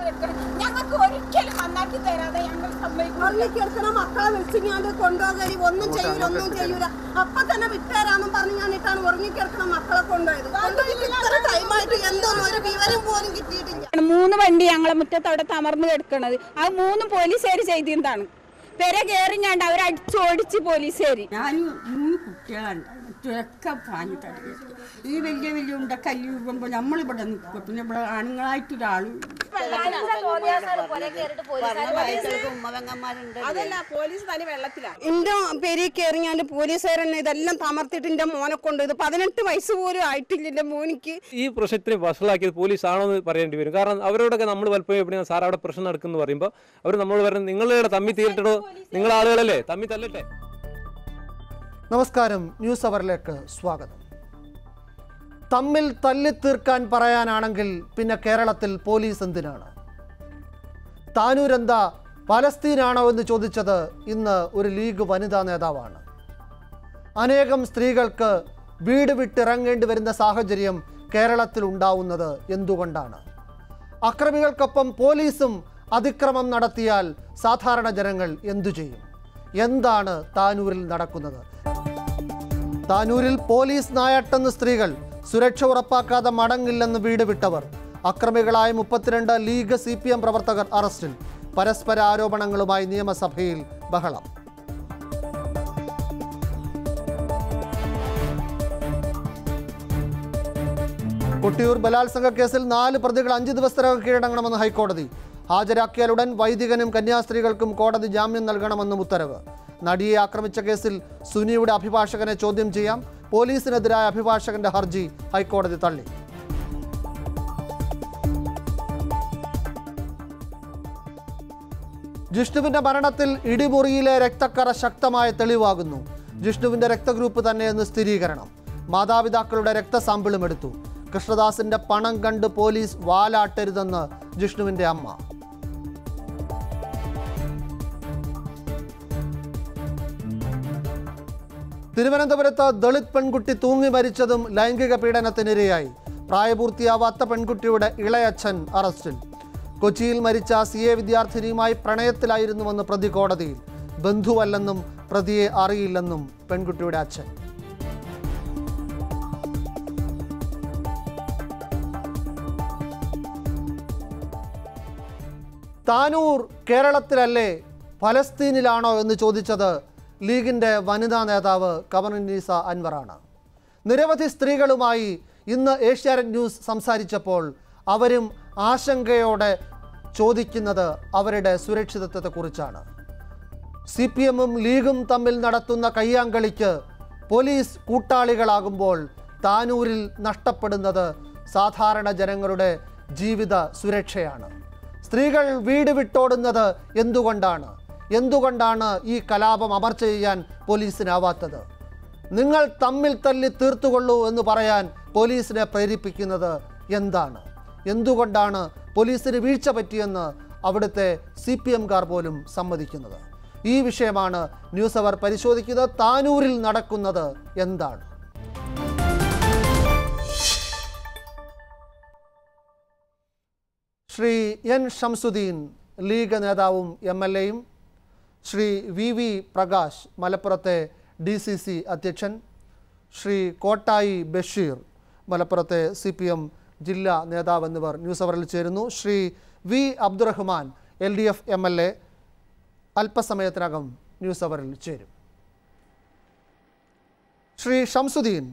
തമർന്ന് കിടക്കണം ഞങ്ങൾക്ക് ഒരിക്കലും നന്നാക്കി തരാതെ ഞങ്ങൾ സമ്മതിക്കും ഉറങ്ങിക്കിടക്കണ മക്കളെ വിളിച്ചിങ്ങാണ്ട് കൊണ്ടുപോകരി ഒന്നും ചെയ്യൂല ഒന്നും ചെയ്യൂല അപ്പൊ തന്നെ വിട്ടേരാന്നും പറഞ്ഞു ഞാനിട്ടാണ് ഉറങ്ങിക്കിടക്കണ മക്കളെ കൊണ്ടുപോയത് കൊണ്ടുപോയിട്ട് ഇത്ര ടൈമായിട്ട് എന്തോന്നും ഒരു വിവരം പോലും കിട്ടിയിട്ടില്ല മൂന്ന് വണ്ടി ഞങ്ങളെ മുറ്റത്ത് അവിടെ തമർന്ന് കിടക്കണത് അത് മൂന്നും പോലീസുകാർ ചെയ്തിരുന്നതാണ് പെര കയറിഞ്ഞാണ്ട് അവർ അടിച്ചോടിച്ച് പോലീസുകാർ ഞാനും മൂന്ന് കുട്ടികളുണ്ട് ചുരക്ക പാഞ്ഞു തടഞ്ഞു ഈ വലിയ വലിയ ഉണ്ട കല്ല് വീഴുമ്പോൾ നമ്മളിവിടെ നിൽക്കും പിന്നെ ഇവിടെ ആണുങ്ങളായിട്ടൊരാളും അതല്ല പോലീസ് തനി വെള്ളത്തിലാണ് എന്റെ പേരിൽ കയറിങ്ങാണ്ട് പോലീസുകാരനെ ഇതെല്ലാം തമർത്തിട്ട് എന്റെ മോനെ കൊണ്ടുപോയത് പതിനെട്ട് വയസ്സ് പോലും ആയിട്ടില്ല എന്റെ മോനിക്ക് ഈ പ്രശ്നത്തിന് വഷളാക്കിയത് പോലീസ് ആണോ എന്ന് പറയേണ്ടി വരും കാരണം അവരോടൊക്കെ നമ്മൾ പലപ്പോഴും എവിടെയാണ് സാർ അവിടെ പ്രശ്നം നടക്കുന്നു പറയുമ്പോൾ അവർ നമ്മളോട് പറയുന്നത് നിങ്ങളുടെ തമ്മി തീരട്ടോ നിങ്ങൾ ആളുകളല്ലേ തമ്മി തല്ലട്ടെ നമസ്കാരം ന്യൂസ് അവറിലേക്ക് സ്വാഗതം തമ്മിൽ തല്ലിത്തീർക്കാൻ പറയാനാണെങ്കിൽ പിന്നെ കേരളത്തിൽ പോലീസ് എന്തിനാണ് താനൂരെന്താ പലസ്തീനാണോ എന്ന് ചോദിച്ചത് ഇന്ന് ഒരു ലീഗ് വനിതാ നേതാവാണ് അനേകം സ്ത്രീകൾക്ക് വീട് വിട്ടിറങ്ങേണ്ടി വരുന്ന സാഹചര്യം കേരളത്തിൽ ഉണ്ടാവുന്നത് എന്തുകൊണ്ടാണ് അക്രമികൾക്കൊപ്പം പോലീസും അതിക്രമം നടത്തിയാൽ സാധാരണ ജനങ്ങൾ എന്തു ചെയ്യും എന്താണ് താനൂരിൽ നടക്കുന്നത് താനൂരിൽ പോലീസ് നായാട്ടെന്ന് സ്ത്രീകൾ സുരക്ഷ ഉറപ്പാക്കാതെ മടങ്ങില്ലെന്ന് വീട് വിട്ടവർ അക്രമികളായ മുപ്പത്തിരണ്ട് ലീഗ് സി പി എം പ്രവർത്തകർ അറസ്റ്റിൽ പരസ്പര ആരോപണങ്ങളുമായി നിയമസഭയിൽ ബഹളം കൊട്ടിയൂർ ബലാത്സംഗ കേസിൽ നാല് പ്രതികൾ അഞ്ച് ദിവസത്തിനകം കീഴടങ്ങണമെന്ന് ഹൈക്കോടതി ഹാജരാക്കിയാലുടൻ വൈദികനും കന്യാസ്ത്രീകൾക്കും കോടതി ജാമ്യം നൽകണമെന്നും ഉത്തരവ് നടിയെ ആക്രമിച്ച കേസിൽ സുനിയുടെ അഭിഭാഷകനെ ചോദ്യം ചെയ്യാം പോലീസിനെതിരായ അഭിഭാഷകന്റെ ഹർജി ഹൈക്കോടതി തള്ളി ജിഷ്ണുവിന്റെ മരണത്തിൽ ഇടിമുറിയിലെ രക്തക്കറ ശക്തമായ തെളിവാകുന്നു ജിഷ്ണുവിന്റെ രക്തഗ്രൂപ്പ് തന്നെയെന്ന് സ്ഥിരീകരണം മാതാപിതാക്കളുടെ രക്തസാമ്പിളും എടുത്തു കൃഷ്ണദാസിന്റെ പണം കണ്ട് പോലീസ് വാലാട്ടരുതെന്ന് ജിഷ്ണുവിന്റെ അമ്മ തിരുവനന്തപുരത്ത് ദളിത് പെൺകുട്ടി തൂങ്ങി മരിച്ചതും ലൈംഗിക പീഡനത്തിനിരയായി പ്രായപൂർത്തിയാവാത്ത പെൺകുട്ടിയുടെ ഇളയച്ഛൻ അറസ്റ്റിൽ കൊച്ചിയിൽ മരിച്ച സി എ വിദ്യാർത്ഥിനിയുമായി പ്രണയത്തിലായിരുന്നുവെന്ന് പ്രതി കോടതിയിൽ ബന്ധുവല്ലെന്നും പ്രതിയെ അറിയില്ലെന്നും പെൺകുട്ടിയുടെ അച്ഛൻ താനൂർ കേരളത്തിലല്ലേ ഫലസ്തീനിലാണോ എന്ന് ചോദിച്ചത് ലീഗിൻ്റെ വനിതാ നേതാവ് കമറുന്നീസ അൻവറാണ് നിരവധി സ്ത്രീകളുമായി ഇന്ന് ഏഷ്യാനെറ്റ് ന്യൂസ് സംസാരിച്ചപ്പോൾ അവരും ആശങ്കയോടെ ചോദിക്കുന്നത് അവരുടെ സുരക്ഷിതത്വത്തെക്കുറിച്ചാണ് സി പി എമ്മും ലീഗും തമ്മിൽ നടത്തുന്ന കയ്യാങ്കളിക്ക് പോലീസ് കൂട്ടാളികളാകുമ്പോൾ താനൂരിൽ നഷ്ടപ്പെടുന്നത് സാധാരണ ജനങ്ങളുടെ ജീവിത സുരക്ഷയാണ് സ്ത്രീകൾ വീട് വിട്ടോടുന്നത് എന്തുകൊണ്ടാണ് എന്തുകൊണ്ടാണ് ഈ കലാപം അമർച്ച ചെയ്യാൻ പോലീസിനാവാത്തത് നിങ്ങൾ തമ്മിൽ തല്ലി തീർത്തുകൊള്ളൂ എന്ന് പറയാൻ പോലീസിനെ പ്രേരിപ്പിക്കുന്നത് എന്താണ് എന്തുകൊണ്ടാണ് പോലീസിന് വീഴ്ച പറ്റിയെന്ന് അവിടുത്തെ സി പി എംകാർ പോലും സമ്മതിക്കുന്നത് ഈ വിഷയമാണ് ന്യൂസ് അവർ പരിശോധിക്കുന്നത് താനൂരിൽ നടക്കുന്നത് എന്താണ് ശ്രീ എൻ ഷംസുദ്ദീൻ ലീഗ് നേതാവും എം എൽ എയും ശ്രീ വി വി പ്രകാശ് മലപ്പുറത്തെ ഡി സി സി അധ്യക്ഷൻ ശ്രീ കോട്ടായി ബഷീർ മലപ്പുറത്തെ സി പി എം ജില്ലാ നേതാവ് എന്നിവർ ന്യൂസ് അവറിൽ ചേരുന്നു Shri V Abdurahman L D F M L A അല്പസമയത്തിനകം ന്യൂസ് അവറിൽ ചേരും ശ്രീ ഷംസുദ്ദീൻ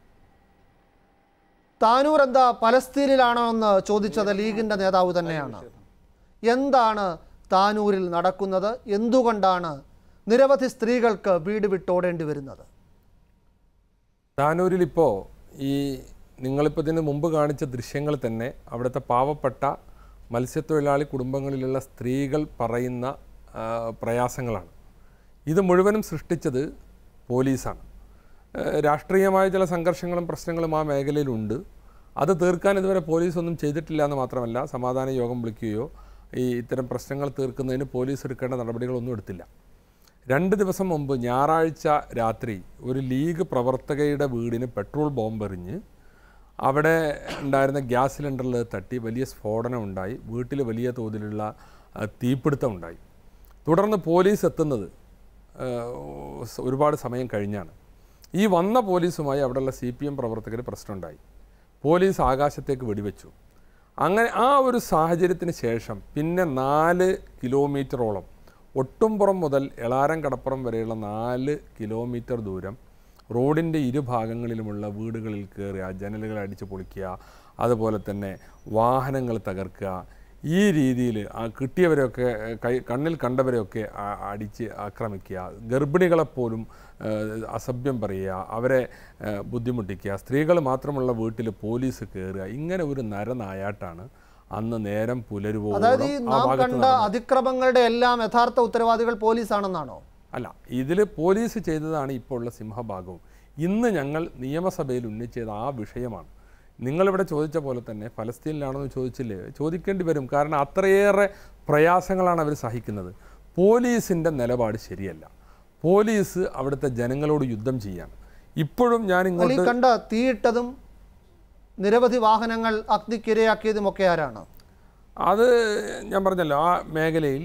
താനൂർ എന്താ പലസ്തീനിലാണോ എന്ന് ചോദിച്ചത് ലീഗിൻ്റെ നേതാവ് തന്നെയാണ് എന്താണ് താനൂരിൽ നടക്കുന്നത് എന്തുകൊണ്ടാണ് നിരവധി സ്ത്രീകൾക്ക് വീട് വിട്ടോടേണ്ടി വരുന്നത് താനൂരിൽ ഇപ്പോൾ ഈ നിങ്ങളിപ്പോൾ ഇതിന് മുമ്പ് കാണിച്ച ദൃശ്യങ്ങൾ തന്നെ അവിടുത്തെ പാവപ്പെട്ട മത്സ്യത്തൊഴിലാളി കുടുംബങ്ങളിലുള്ള സ്ത്രീകൾ പറയുന്ന ആ, പ്രയാസങ്ങളാണ് ഇത് മുഴുവനും സൃഷ്ടിച്ചത് പോലീസാണ് ആ, രാഷ്ട്രീയമായ ചില സംഘർഷങ്ങളും പ്രശ്നങ്ങളും ആ മേഖലയിലുണ്ട് അത് തീർക്കാൻ ഇതുവരെ പോലീസ് ഒന്നും ചെയ്തിട്ടില്ല എന്ന് മാത്രമല്ല സമാധാന യോഗം വിളിക്കുകയോ ഈ ഇത്തരം പ്രശ്നങ്ങൾ തീർക്കുന്നതിന് പോലീസ് എടുക്കേണ്ട നടപടികളൊന്നും എടുത്തില്ല രണ്ട് ദിവസം മുമ്പ് ഞായറാഴ്ച രാത്രി ഒരു ലീഗ് പ്രവർത്തകയുടെ വീടിന് പെട്രോൾ ബോംബെറിഞ്ഞ് അവിടെ ഉണ്ടായിരുന്ന ഗ്യാസ് സിലിണ്ടറിൽ തട്ടി വലിയ സ്ഫോടനം ഉണ്ടായി വീട്ടിൽ വലിയ തോതിലുള്ള ആ, തീപിടുത്തം ഉണ്ടായി തുടർന്ന് പോലീസ് എത്തുന്നത് ആ, സ് ഒരുപാട് സമയം കഴിഞ്ഞാണ് ഈ വന്ന പോലീസുമായി അവിടെയുള്ള സി പി എം പ്രവർത്തകർ പ്രശ്നമുണ്ടായി പോലീസ് ആകാശത്തേക്ക് വെടിവെച്ചു അങ്ങനെ ആ ഒരു സാഹചര്യത്തിന് ശേഷം പിന്നെ നാല് കിലോമീറ്ററോളം ഒട്ടുംപുറം മുതൽ എളാരം കടപ്പുറം വരെയുള്ള നാല് കിലോമീറ്റർ ദൂരം റോഡിൻ്റെ ഇരുഭാഗങ്ങളിലുമുള്ള വീടുകളിൽ കയറുക ജനലുകൾ അടിച്ച് പൊളിക്കുക അതുപോലെ തന്നെ വാഹനങ്ങൾ തകർക്കുക ഈ രീതിയിൽ ആ കിട്ടിയവരെയൊക്കെ ഏഹ്, കൈ കണ്ണിൽ കണ്ടവരെയൊക്കെ ആ- അടിച്ച് ആക്രമിക്കുക ഗർഭിണികളെപ്പോലും ഏഹ്, അസഭ്യം പറയുക അവരെ ഏഹ്, ബുദ്ധിമുട്ടിക്കുക സ്ത്രീകൾ മാത്രമുള്ള വീട്ടിൽ പോലീസ് കയറുക ഇങ്ങനെ ഒരു നരനായാട്ടാണ് അന്ന് നേരം പുലരുവോളം അതായത് ഈ ആ നാം ഭാഗത്ത് കണ്ട നടന്നത്. അതിക്രമങ്ങളുടെ എല്ലാം യഥാർത്ഥ ഉത്തരവാദികൾ പോലീസാണെന്നാണോ അല്ല ഇതിൽ പോലീസ് ചെയ്തതാണ് ഇപ്പോൾ ഉള്ള സിംഹഭാഗവും ഇന്ന് ഞങ്ങൾ നിയമസഭയിൽ ഉന്നയിച്ചത് ആ വിഷയമാണ് നിങ്ങളിവിടെ ചോദിച്ച പോലെ തന്നെ ഫലസ്തീനിലാണെന്ന് ചോദിച്ചില്ലേ ചോദിക്കേണ്ടി വരും കാരണം അത്രയേറെ പ്രയാസങ്ങളാണ് അവർ സഹിക്കുന്നത് പോലീസിൻ്റെ നിലപാട് ശരിയല്ല പോലീസ് അവിടുത്തെ ജനങ്ങളോട് യുദ്ധം ചെയ്യാണ് ഇപ്പോഴും ഞാൻ അല്ല, ഈ ഇങ്ങോട്ട് കണ്ട തീയിട്ടതും നിരവധി വാഹനങ്ങൾ അഗ്നിക്കിരയാക്കിയതും ഒക്കെ ആരാണ് അത് ഞാൻ പറഞ്ഞല്ലോ ആ മേഖലയിൽ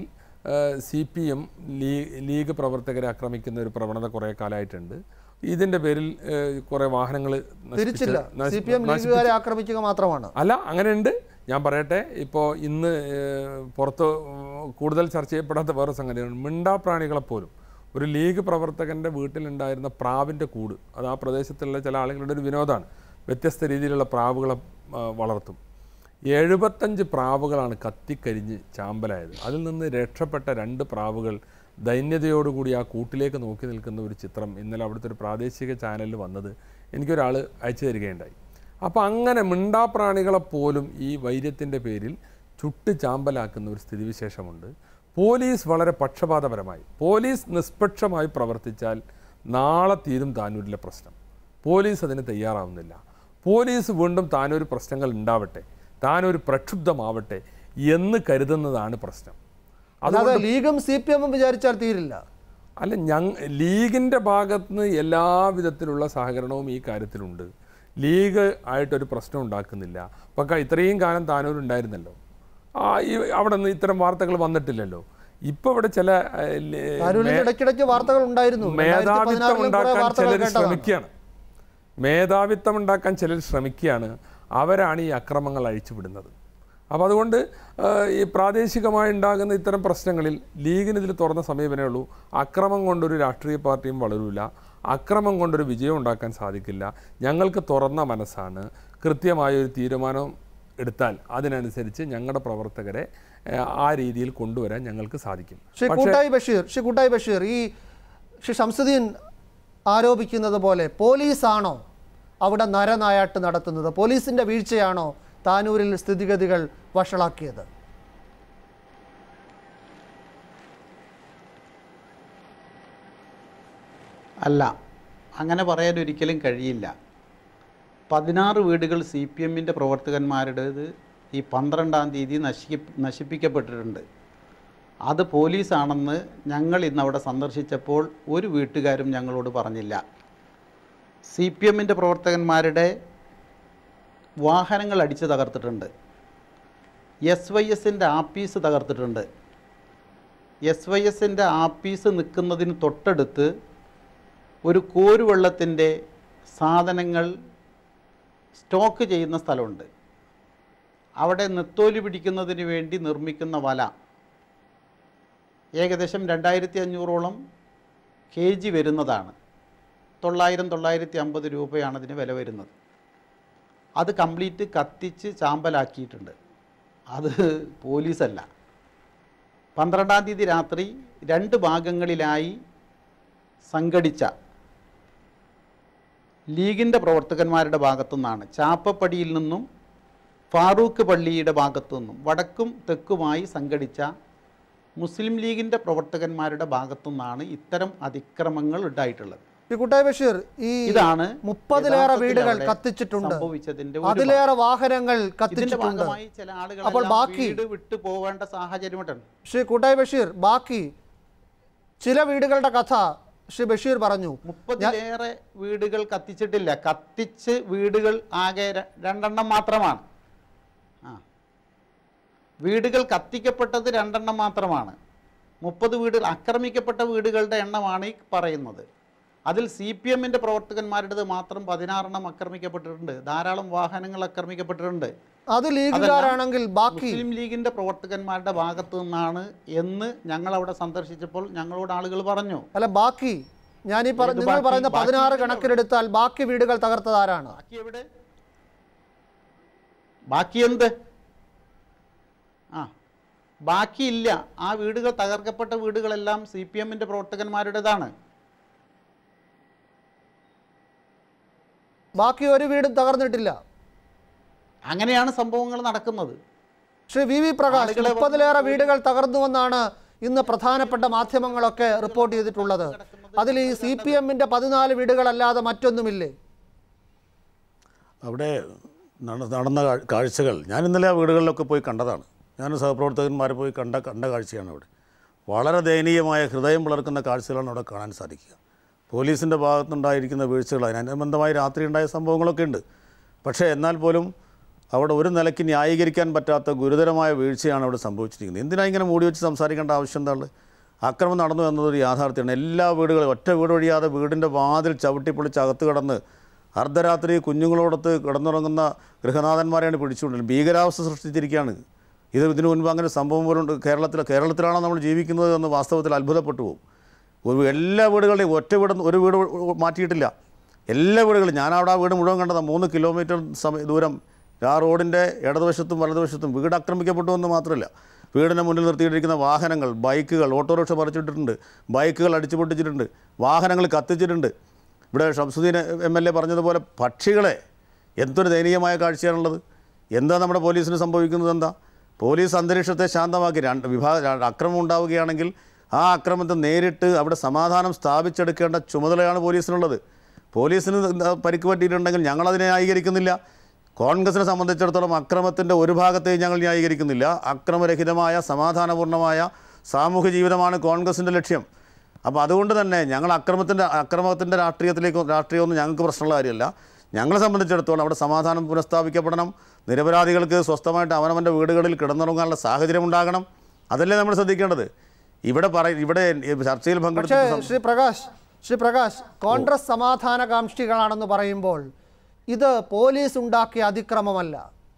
സി പി എം ലീഗ് പ്രവർത്തകരെ ആക്രമിക്കുന്ന ഒരു പ്രവണത കുറേ കാലമായിട്ടുണ്ട് ഇതിൻ്റെ പേരിൽ ഏഹ്, കുറേ വാഹനങ്ങൾ തിരിച്ചില്ല സി പി എം ലീഗുകാരെ ആക്രമിക്കുക മാത്രമാണ് അല്ല അങ്ങനെയുണ്ട് ഞാൻ പറയട്ടെ ഇപ്പോൾ ഇന്ന് ഏഹ്, പുറത്ത് കൂടുതൽ ചർച്ച ചെയ്യപ്പെടാത്ത വേറെ സംഗതിയാണ് മിണ്ടാപ്രാണികളെപ്പോലും ഒരു ലീഗ് പ്രവർത്തകൻ്റെ വീട്ടിലുണ്ടായിരുന്ന പ്രാവിൻ്റെ കൂട് അത് ആ പ്രദേശത്തുള്ള ചില ആളുകളുടെ ഒരു വിനോദമാണ് വ്യത്യസ്ത രീതിയിലുള്ള പ്രാവുകളെ ആ, വളർത്തും എഴുപത്തഞ്ച് പ്രാവുകളാണ് കത്തിക്കരിഞ്ഞ് ചാമ്പലായത് അതിൽ നിന്ന് രക്ഷപ്പെട്ട രണ്ട് പ്രാവുകൾ ദൈന്യതയോടുകൂടി ആ കൂട്ടിലേക്ക് നോക്കി നിൽക്കുന്ന ഒരു ചിത്രം ഇന്നലെ അവിടുത്തെ ഒരു പ്രാദേശിക ചാനലിൽ വന്നത് എനിക്കൊരാൾ അയച്ചു തരികയുണ്ടായി അപ്പോൾ അങ്ങനെ മിണ്ടാപ്രാണികളെ പോലും ഈ വൈര്യത്തിൻ്റെ പേരിൽ ചുട്ട് ചാമ്പലാക്കുന്ന ഒരു സ്ഥിതിവിശേഷമുണ്ട് പോലീസ് വളരെ പക്ഷപാതപരമായി പോലീസ് നിഷ്പക്ഷമായി പ്രവർത്തിച്ചാൽ നാളെ തീരും താനൂരിലെ പ്രശ്നം പോലീസ് അതിന് തയ്യാറാവുന്നില്ല പോലീസ് വീണ്ടും താനൊരു പ്രശ്നങ്ങൾ ഉണ്ടാവട്ടെ താനൊരു പ്രക്ഷുബ്ധമാവട്ടെ എന്ന് കരുതുന്നതാണ് പ്രശ്നം അല്ലാതെ ലീഗും സി പി എമ്മും വിചാരിച്ചാൽ തീരില്ല അല്ല ഞങ് ലീഗിൻ്റെ ഭാഗത്ത് നിന്ന് എല്ലാവിധത്തിലുള്ള സഹകരണവും ഈ കാര്യത്തിലുണ്ട് ലീഗ് ആയിട്ടൊരു പ്രശ്നം ഉണ്ടാക്കുന്നില്ല പക്ഷേ ഇത്രയും കാലം താനൂർ ഉണ്ടായിരുന്നല്ലോ ആ ഈ അവിടെ നിന്ന് ഇത്തരം വാർത്തകൾ വന്നിട്ടില്ലല്ലോ ഇപ്പോൾ ഇവിടെ ചില ഏഹ്, ലേ- താനൂരിൽ ഇടയ്ക്കിടയ്ക്ക് വാർത്തകൾ ഉണ്ടായിരുന്നു മേധാവിത്വം 2016 ലും കുറേ ഉണ്ടാക്കാൻ വാർത്തകൾ ചിലർ കേട്ടതാണ്. ശ്രമിക്കുകയാണ് മേധാവിത്വം ഉണ്ടാക്കാൻ ചിലർ ശ്രമിക്കുകയാണ് അവരാണ് ഈ അക്രമങ്ങൾ അഴിച്ചുവിടുന്നത് അപ്പോൾ അതുകൊണ്ട് ആ, ഈ പ്രാദേശികമായി ഉണ്ടാകുന്ന ഇത്തരം പ്രശ്നങ്ങളിൽ ലീഗിന് ഇതിൽ തുറന്ന സമീപനമേ ഉള്ളൂ അക്രമം കൊണ്ടൊരു രാഷ്ട്രീയ പാർട്ടിയും വളരൂല അക്രമം കൊണ്ടൊരു വിജയം ഉണ്ടാക്കാൻ സാധിക്കില്ല ഞങ്ങൾക്ക് തുറന്ന മനസ്സാണ് കൃത്യമായ ഒരു തീരുമാനം എടുത്താൽ അതിനനുസരിച്ച് ഞങ്ങളുടെ പ്രവർത്തകരെ ആ, ആ രീതിയിൽ കൊണ്ടുവരാൻ ഞങ്ങൾക്ക് സാധിക്കും ശ്രീ കൂട്ടായി ബഷീർ ശ്രീ കൂട്ടായി ബഷീർ ഈ ശ്രീ ഷംസുദ്ദീൻ ആരോപിക്കുന്നത് പോലെ പോലീസാണോ അവിടെ നരനായാട്ട് നടത്തുന്നത് പോലീസിന്റെ വീഴ്ചയാണോ താനൂരിൽ സ്ഥിതിഗതികൾ വഷളാക്കിയത് അല്ല അങ്ങനെ പറയാൻ ഒരിക്കലും കഴിയില്ല പതിനാറ് വീടുകൾ സി പി എമ്മിൻ്റെ പ്രവർത്തകന്മാരുടേത് ഈ പന്ത്രണ്ടാം തീയതി നശി നശിപ്പിക്കപ്പെട്ടിട്ടുണ്ട് അത് പോലീസാണെന്ന് ഞങ്ങൾ ഇന്ന് അവിടെ സന്ദർശിച്ചപ്പോൾ ഒരു വീട്ടുകാരും ഞങ്ങളോട് പറഞ്ഞില്ല സി പി എമ്മിൻ്റെ പ്രവർത്തകന്മാരുടെ വാഹനങ്ങൾ അടിച്ച് തകർത്തിട്ടുണ്ട് എസ് വൈ എസിൻ്റെ ആപ്പീസ് തകർത്തിട്ടുണ്ട് എസ് വൈ എസിൻ്റെ ആപ്പീസ് നിൽക്കുന്നതിന് തൊട്ടടുത്ത് ഒരു കോരുവെള്ളത്തിൻ്റെ സാധനങ്ങൾ സ്റ്റോക്ക് ചെയ്യുന്ന സ്ഥലമുണ്ട് അവിടെ നെത്തോലി പിടിക്കുന്നതിന് വേണ്ടി നിർമ്മിക്കുന്ന വല ഏകദേശം രണ്ടായിരത്തി അഞ്ഞൂറോളം കെ ജി വരുന്നതാണ് തൊള്ളായിരം തൊള്ളായിരത്തി അമ്പത് രൂപയാണ് അതിന് വില വരുന്നത് അത് കംപ്ലീറ്റ് കത്തിച്ച് ചാമ്പലാക്കിയിട്ടുണ്ട് അത് പോലീസല്ല പന്ത്രണ്ടാം തീയതി രാത്രി രണ്ട് ഭാഗങ്ങളിലായി സംഘടിച്ച ലീഗിൻ്റെ പ്രവർത്തകന്മാരുടെ ഭാഗത്തു നിന്നാണ് ചാപ്പപ്പടിയിൽ നിന്നും ഫാറൂഖ് പള്ളിയുടെ ഭാഗത്തു നിന്നും വടക്കും തെക്കുമായി സംഘടിച്ച മുസ്ലിം ലീഗിൻ്റെ പ്രവർത്തകന്മാരുടെ ഭാഗത്തു നിന്നാണ് ഇത്തരം അതിക്രമങ്ങൾ ഉണ്ടായിട്ടുള്ളത് ശ്രീ കൂട്ടായി ബഷീർ ഈ ഇതാണ് മുപ്പതിലേറെ യഥാർത്ഥത്തിൽ വീടുകൾ അവിടെ കത്തിച്ചിട്ടുണ്ട് സംഭവിച്ചതിന്റെ ഒരു അതിലേറെ വാഹനങ്ങൾ ഇതിന്റെ കത്തിച്ചിട്ടുണ്ട് ഭാഗമായി ചില അപ്പോൾ ആളുകൾ ബാക്കി വീട് വിട്ടു പോവേണ്ട സാഹചര്യമുണ്ട് ശ്രീ കൂട്ടായി ബഷീർ ബാക്കി ചില വീടുകളുടെ കഥ ശ്രീ ബഷീർ പറഞ്ഞു മുപ്പതിലേറെ വീടുകൾ കത്തിച്ചിട്ടില്ല കത്തിച്ച് വീടുകൾ ആകെ ര- രണ്ടെണ്ണം മാത്രമാണ് ആ വീടുകൾ കത്തിക്കപ്പെട്ടത് രണ്ടെണ്ണം മാത്രമാണ് മുപ്പത് വീടുകൾ ആക്രമിക്കപ്പെട്ട വീടുകളുടെ എണ്ണമാണ് ഈ പറയുന്നത് അതിൽ സി പി എമ്മിൻ്റെ പ്രവർത്തകന്മാരുടേത് മാത്രം പതിനാറെണ്ണം ആക്രമിക്കപ്പെട്ടിട്ടുണ്ട് ധാരാളം വാഹനങ്ങൾ ആക്രമിക്കപ്പെട്ടിട്ടുണ്ട് അത് ലീഗുകാരാണെങ്കിൽ ബാക്കി മുസ്ലിം ലീഗിൻ്റെ പ്രവർത്തകന്മാരുടെ ഭാഗത്തു നിന്നാണ് എന്ന് ഞങ്ങൾ അവിടെ സന്ദർശിച്ചപ്പോൾ ഞങ്ങളോട് ആളുകൾ പറഞ്ഞു അല്ല ബാക്കി ഞാൻ ഈ പറ ഏത് നിങ്ങൾ ബാക്കി? പറയുന്ന ബാക്കി പതിനാറ് ഇല്ലല്ലോ. കണക്കിലെടുത്താൽ ബാക്കി വീടുകൾ തകർത്തത് ആരാണ് ബാക്കി എവിടെ ബാക്കി എന്ത് ആ ബാക്കിയില്ല ആ വീടുകൾ തകർക്കപ്പെട്ട വീടുകളെല്ലാം സി പി എമ്മിൻ്റെ പ്രവർത്തകന്മാരുടേതാണ് ബാക്കി ഒരു വീടും തകർന്നിട്ടില്ല അങ്ങനെയാണ് സംഭവങ്ങൾ നടക്കുന്നത് ശ്രീ വി വി പ്രകാശ് ആളുകളെ മുപ്പതിലേറെ വീടുകൾ തകർന്നുവെന്നാണ് ഇന്ന് പ്രധാനപ്പെട്ട മാധ്യമങ്ങളൊക്കെ റിപ്പോർട്ട് ചെയ്തിട്ടുള്ളത് അതിൽ ഈ സി പി എമ്മിന്റെ പതിനാല് വീടുകളല്ലാതെ മറ്റൊന്നുമില്ലേ അവിടെ നട- നടന്ന കാ- കാഴ്ചകൾ ഞാൻ ഇന്നലെ ആ വീടുകളിലൊക്കെ പോയി കണ്ടതാണ് ഞാൻ സഹപ്രവർത്തകന്മാരെ പോയി കണ്ട കണ്ട കാഴ്ചയാണ് അവിടെ വളരെ ദയനീയമായ ഹൃദയം പിളർക്കുന്ന കാഴ്ചകളാണ് അവിടെ കാണാൻ സാധിക്കുക പോലീസിൻ്റെ ഭാഗത്തുണ്ടായിരിക്കുന്ന വീഴ്ചകൾ അതിനനുബന്ധമായി രാത്രി ഉണ്ടായ സംഭവങ്ങളൊക്കെ ഉണ്ട് പക്ഷേ എന്നാൽ പോലും അവിടെ ഒരു നിലയ്ക്ക് ന്യായീകരിക്കാൻ പറ്റാത്ത ഗുരുതരമായ വീഴ്ചയാണ് അവിടെ സംഭവിച്ചിരിക്കുന്നത് എന്തിനാ ഇങ്ങനെ മൂടി വെച്ച് സംസാരിക്കേണ്ട ആവശ്യം എന്താണ് അക്രമം നടന്നു എന്നതൊരു യാഥാർത്ഥ്യമാണ് എല്ലാ വീടുകളും ഒറ്റ വീട് ഒഴിയാതെ വീടിൻ്റെ വാതിൽ ചവിട്ടിപ്പൊളിച്ച് അകത്ത് കടന്ന് അർദ്ധരാത്രി കുഞ്ഞുങ്ങളോടൊത്ത് കിടന്നുറങ്ങുന്ന ഗൃഹനാഥന്മാരെയാണ് പിടിച്ചുകൊണ്ടിരുന്നത് ഭീകരാവസ്ഥ സൃഷ്ടിച്ചിരിക്കുകയാണ് ഇത് ഇതിനു മുൻപ് അങ്ങനെ സംഭവം പോലും ഉണ്ട് കേരളത്തിൽ കേരളത്തിലാണോ നമ്മൾ ജീവിക്കുന്നത് എന്ന് വാസ്തവത്തിൽ അത്ഭുതപ്പെട്ടു പോകും ഒരു എല്ലാ വീടുകളുടെയും ഒറ്റ വീട് ഒരു വീട് മാറ്റിയിട്ടില്ല എല്ലാ വീടുകളും ഞാൻ അവിടെ ആ വീട് മുഴുവൻ കണ്ടതാണ് മൂന്ന് കിലോമീറ്റർ സമയ ദൂരം ആ റോഡിൻ്റെ ഇടതുവശത്തും വലതുവശത്തും വീട് ആക്രമിക്കപ്പെട്ടു എന്ന് മാത്രമല്ല വീടിന് മുന്നിൽ നിർത്തിയിട്ടിരിക്കുന്ന വാഹനങ്ങൾ ബൈക്കുകൾ ഓട്ടോറിക്ഷ മറിച്ചിട്ടിട്ടുണ്ട് ബൈക്കുകൾ അടിച്ചു പൊട്ടിച്ചിട്ടുണ്ട് വാഹനങ്ങൾ കത്തിച്ചിട്ടുണ്ട് ഇവിടെ ഷംസുദ്ദീൻ എം എൽ എ പറഞ്ഞതുപോലെ പക്ഷികളെ എന്തൊരു ദയനീയമായ കാഴ്ചയാണുള്ളത് എന്താ നമ്മുടെ പോലീസിന് സംഭവിക്കുന്നത് എന്താ പോലീസ് അന്തരീക്ഷത്തെ ശാന്തമാക്കി രണ്ട് വിഭാഗ ര- അക്രമം ഉണ്ടാവുകയാണെങ്കിൽ ആ അക്രമത്തെ നേരിട്ട് അവിടെ സമാധാനം സ്ഥാപിച്ചെടുക്കേണ്ട ചുമതലയാണ് പോലീസിനുള്ളത് പോലീസിന് എന്താ പരിക്ക് പറ്റിയിട്ടുണ്ടെങ്കിൽ ഞങ്ങളതിനെ ന്യായീകരിക്കുന്നില്ല കോൺഗ്രസിനെ സംബന്ധിച്ചിടത്തോളം അക്രമത്തിൻ്റെ ഒരു ഭാഗത്തെയും ഞങ്ങൾ ന്യായീകരിക്കുന്നില്ല അക്രമരഹിതമായ സമാധാനപൂർണ്ണമായ സാമൂഹ്യ ജീവിതമാണ് കോൺഗ്രസിൻ്റെ ലക്ഷ്യം അപ്പോൾ അതുകൊണ്ട് തന്നെ ഞങ്ങൾ അക്രമത്തിൻ്റെ അക്രമത്തിൻ്റെ രാഷ്ട്രീയത്തിലേക്ക് രാഷ്ട്രീയമൊന്നും ഞങ്ങൾക്ക് പ്രശ്നമുള്ള കാര്യമല്ല ഞങ്ങളെ സംബന്ധിച്ചിടത്തോളം അവിടെ സമാധാനം പുനഃസ്ഥാപിക്കപ്പെടണം നിരപരാധികൾക്ക് സ്വസ്ഥമായിട്ട് അവനവൻ്റെ വീടുകളിൽ കിടന്നുറങ്ങാനുള്ള സാഹചര്യം ഉണ്ടാകണം അതല്ലേ നമ്മൾ ശ്രദ്ധിക്കേണ്ടത് ഇവിടെ പറ ഇവിടെ ചർച്ചയിൽ പക്ഷേ പങ്കെടുത്ത സം- ശ്രീ പ്രകാശ് ശ്രീ പ്രകാശ് കോൺഗ്രസ് സമാധാനകാംക്ഷികളാണെന്ന് പറയുമ്പോൾ ഇത് പോലീസ് ഉണ്ടാക്കിയ അതിക്രമമല്ല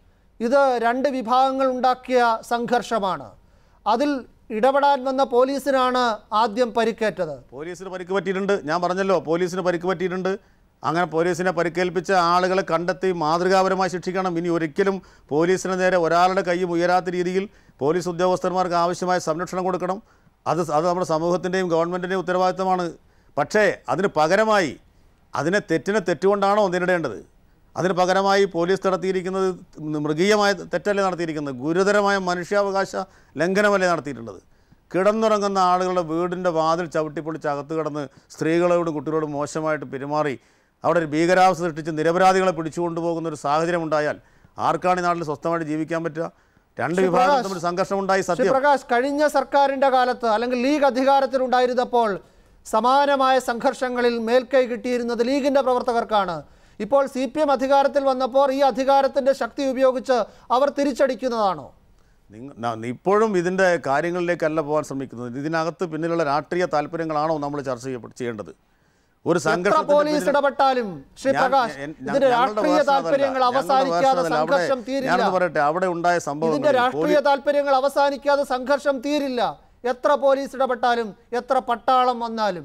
ഇത് രണ്ട് വിഭാഗങ്ങൾ ഉണ്ടാക്കിയ സംഘർഷമാണ് അതിൽ ഇടപെടാൻ വന്ന പോലീസിനാണ് ആദ്യം പരിക്കേറ്റത് പോലീസിന് പരിക്ക് പറ്റിയിട്ടുണ്ട് ഞാൻ പറഞ്ഞല്ലോ പോലീസിന് പരിക്ക് പറ്റിയിട്ടുണ്ട് അങ്ങനെ പോലീസിനെ പരിക്കേൽപ്പിച്ച ആളുകളെ കണ്ടെത്തി മാതൃകാപരമായി ശിക്ഷിക്കണം ഇനി ഒരിക്കലും പോലീസിന് നേരെ ഒരാളുടെ കൈയും ഉയരാത്ത രീതിയിൽ പോലീസ് ഉദ്യോഗസ്ഥന്മാർക്ക് ആവശ്യമായ സംരക്ഷണം കൊടുക്കണം അത് അത് നമ്മുടെ സമൂഹത്തിൻ്റെയും ഗവൺമെൻറ്റിൻ്റെയും ഉത്തരവാദിത്തമാണ് പക്ഷേ അതിന് പകരമായി അതിനെ തെറ്റിനെ തെറ്റുകൊണ്ടാണോ നേരിടേണ്ടത് അതിന് പകരമായി പോലീസ് നടത്തിയിരിക്കുന്നത് മൃഗീയമായ തെറ്റല്ലേ നടത്തിയിരിക്കുന്നത് ഗുരുതരമായ മനുഷ്യാവകാശ ലംഘനമല്ലേ നടത്തിയിട്ടുള്ളത് കിടന്നുറങ്ങുന്ന ആളുകളുടെ വീടിൻ്റെ വാതിൽ ചവിട്ടിപ്പൊളിച്ച് അകത്ത് കിടന്ന് സ്ത്രീകളോടും കുട്ടികളോടും മോശമായിട്ട് പെരുമാറി അവിടെ ഒരു ഭീകരാവസ്ഥ സൃഷ്ടിച്ച് നിരപരാധികളെ പിടിച്ചുകൊണ്ടുപോകുന്ന ഒരു സാഹചര്യം ഉണ്ടായാൽ ആർക്കാണ് ഈ നാട്ടിൽ സ്വസ്ഥമായിട്ട് ജീവിക്കാൻ പറ്റുക രണ്ട് ശ്രീ വിഭാഗം പ്രകാശ്, തമ്മിൽ സംഘർഷം ഉണ്ടായി ശ്രീ സത്യം പ്രകാശ് കഴിഞ്ഞ സർക്കാരിന്റെ കാലത്ത് അല്ലെങ്കിൽ ലീഗ് അധികാരത്തിലുണ്ടായിരുന്നപ്പോൾ സമാനമായ സംഘർഷങ്ങളിൽ മേൽക്കൈ കിട്ടിയിരുന്നത് ലീഗിന്റെ പ്രവർത്തകർക്കാണ് ഇപ്പോൾ സി പി എം അധികാരത്തിൽ വന്നപ്പോൾ ഈ അധികാരത്തിന്റെ ശക്തി ഉപയോഗിച്ച് അവർ തിരിച്ചടിക്കുന്നതാണോ നിങ്ങ- ന- ഇപ്പോഴും ഇതിൻ്റെ കാര്യങ്ങളിലേക്കല്ല പോകാൻ ശ്രമിക്കുന്നത് ഇതിനകത്ത് പിന്നിലുള്ള രാഷ്ട്രീയ താല്പര്യങ്ങളാണോ നമ്മൾ ചർച്ച ചെയ്യപ്പെ- ചെയ്യേണ്ടത് ഒരു എത്ര സംഘർഷത്തിന്റെ പോലീസ് പിന്നിൽ- ഇടപെട്ടാലും ശ്രീ ഞാൻ- പ്രകാശ് ഞാൻ- ഇതിന്റെ ഞങ്ങളുടെ രാഷ്ട്രീയ version അതല്ല. താല്പര്യങ്ങൾ ഞങ്ങളുടെ അവസാനിക്കാതെ version അതല്ല. അവിടെ- സംഘർഷം തീരില്ല ഞാനൊന്ന് പറയട്ടെ അവിടെ ഉണ്ടായ സംഭവം ഇതിന്റെ രാഷ്ട്രീയ താല്പര്യങ്ങൾ അവസാനിക്കാതെ സംഘർഷം തീരില്ല എത്ര പോലീസ് ഇടപെട്ടാലും എത്ര പട്ടാളം വന്നാലും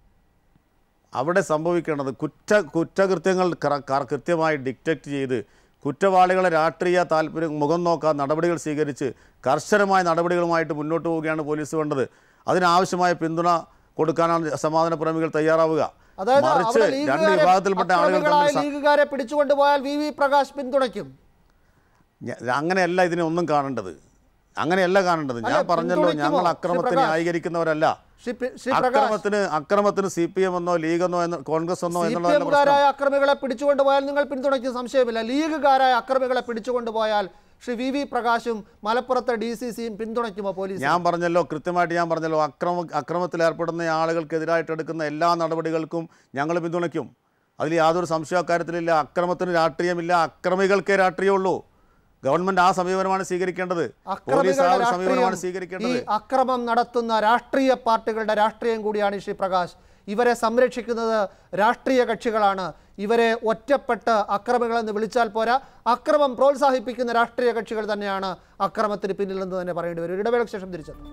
അവിടെ സംഭവിക്കേണ്ടത് കുറ്റ കുറ്റകൃത്യങ്ങൾ കറ- കറ- കൃത്യമായി ഡിറ്റക്റ്റ് ചെയ്ത് കുറ്റവാളികളെ രാഷ്ട്രീയ താല്പര്യം മുഖം നോക്കാൻ നടപടികൾ സ്വീകരിച്ച് കർശനമായ നടപടികളുമായിട്ട് മുന്നോട്ട് പോവുകയാണ് പോലീസ് വേണ്ടത് അതിനാവശ്യമായ പിന്തുണ കൊടുക്കാനാണ് സമാധാന പ്രേമികൾ തയ്യാറാവുക അതായത് മറിച്ച് അവിടെ രണ്ട് ലീഗുകാരെ വിഭാഗത്തിൽപ്പെട്ട ആളുകൾ അക്രമികളായ തമ്മിൽ സ- ലീഗുകാരെ പിടിച്ചുകൊണ്ടുപോയാൽ വി വി പ്രകാശ് പിന്തുണയ്ക്കും ഞ- അങ്ങനെയല്ല ഇതിനെ ഒന്നും കാണേണ്ടത് അങ്ങനെയല്ല കാണേണ്ടത് ഞാൻ അല്ല, പറഞ്ഞല്ലോ പിന്തുണയ്ക്കുമോ? ഞങ്ങൾ ശ്രീ അക്രമത്തിന് പ്രകാശ്. ന്യായീകരിക്കുന്നവരല്ല ശ്രീ പി- ശ്രീ പ്രകാശ് അക്രമത്തിന് അക്രമത്തിന് സി പി എം എന്നോ ലീഗെന്നോ എന്നോ കോൺഗ്രസ് എന്നോ സി പി എന്നുള്ളതല്ല പ്രശ്നം എമ്മുകാരായ അക്രമികളെ പിടിച്ചുകൊണ്ടുപോയാൽ നിങ്ങൾ പിന്തുണയ്ക്കും സംശയമില്ല ലീഗുകാരായ അക്രമികളെ പിടിച്ചുകൊണ്ടുപോയാൽ ശ്രീ വി വി പ്രകാശും മലപ്പുറത്തെ ഡി സി സിയും പിന്തുണയ്ക്കുമോ പോലീസ് ഞാൻ പറഞ്ഞല്ലോ കൃത്യമായിട്ട് ഞാൻ പറഞ്ഞല്ലോ അക്രമ അക്രമത്തിൽ ഏർപ്പെടുന്ന ആളുകൾക്കെതിരായിട്ട് എടുക്കുന്ന എല്ലാ നടപടികൾക്കും ഞങ്ങൾ പിന്തുണയ്ക്കും അതിൽ യാതൊരു സംശയക്കാര്യത്തിലില്ല അക്രമത്തിന് രാഷ്ട്രീയമില്ല അക്രമികൾക്കേ രാഷ്ട്രീയമുള്ളൂ ഗവൺമെന്റ് ആ സമീപനമാണ് സ്വീകരിക്കേണ്ടത് പോലീസ് ആ അക്രമികളുടെ ഒരു സമീപനമാണ് രാഷ്ട്രീയം ഈ സ്വീകരിക്കേണ്ടത് അക്രമം നടത്തുന്ന രാഷ്ട്രീയ പാർട്ടികളുടെ രാഷ്ട്രീയം കൂടിയാണ് ശ്രീ പ്രകാശ് ഇവരെ സംരക്ഷിക്കുന്നത് രാഷ്ട്രീയ കക്ഷികളാണ് ഇവരെ ഒറ്റപ്പെട്ട് അക്രമികളെന്ന് വിളിച്ചാൽ പോരാ അക്രമം പ്രോത്സാഹിപ്പിക്കുന്ന രാഷ്ട്രീയ കക്ഷികൾ തന്നെയാണ് അക്രമത്തിന് പിന്നിൽ നിന്ന് തന്നെ പറയേണ്ടി വരും ഒരു ഇടവേളയ്ക്ക് ശേഷം തിരിച്ചെത്തും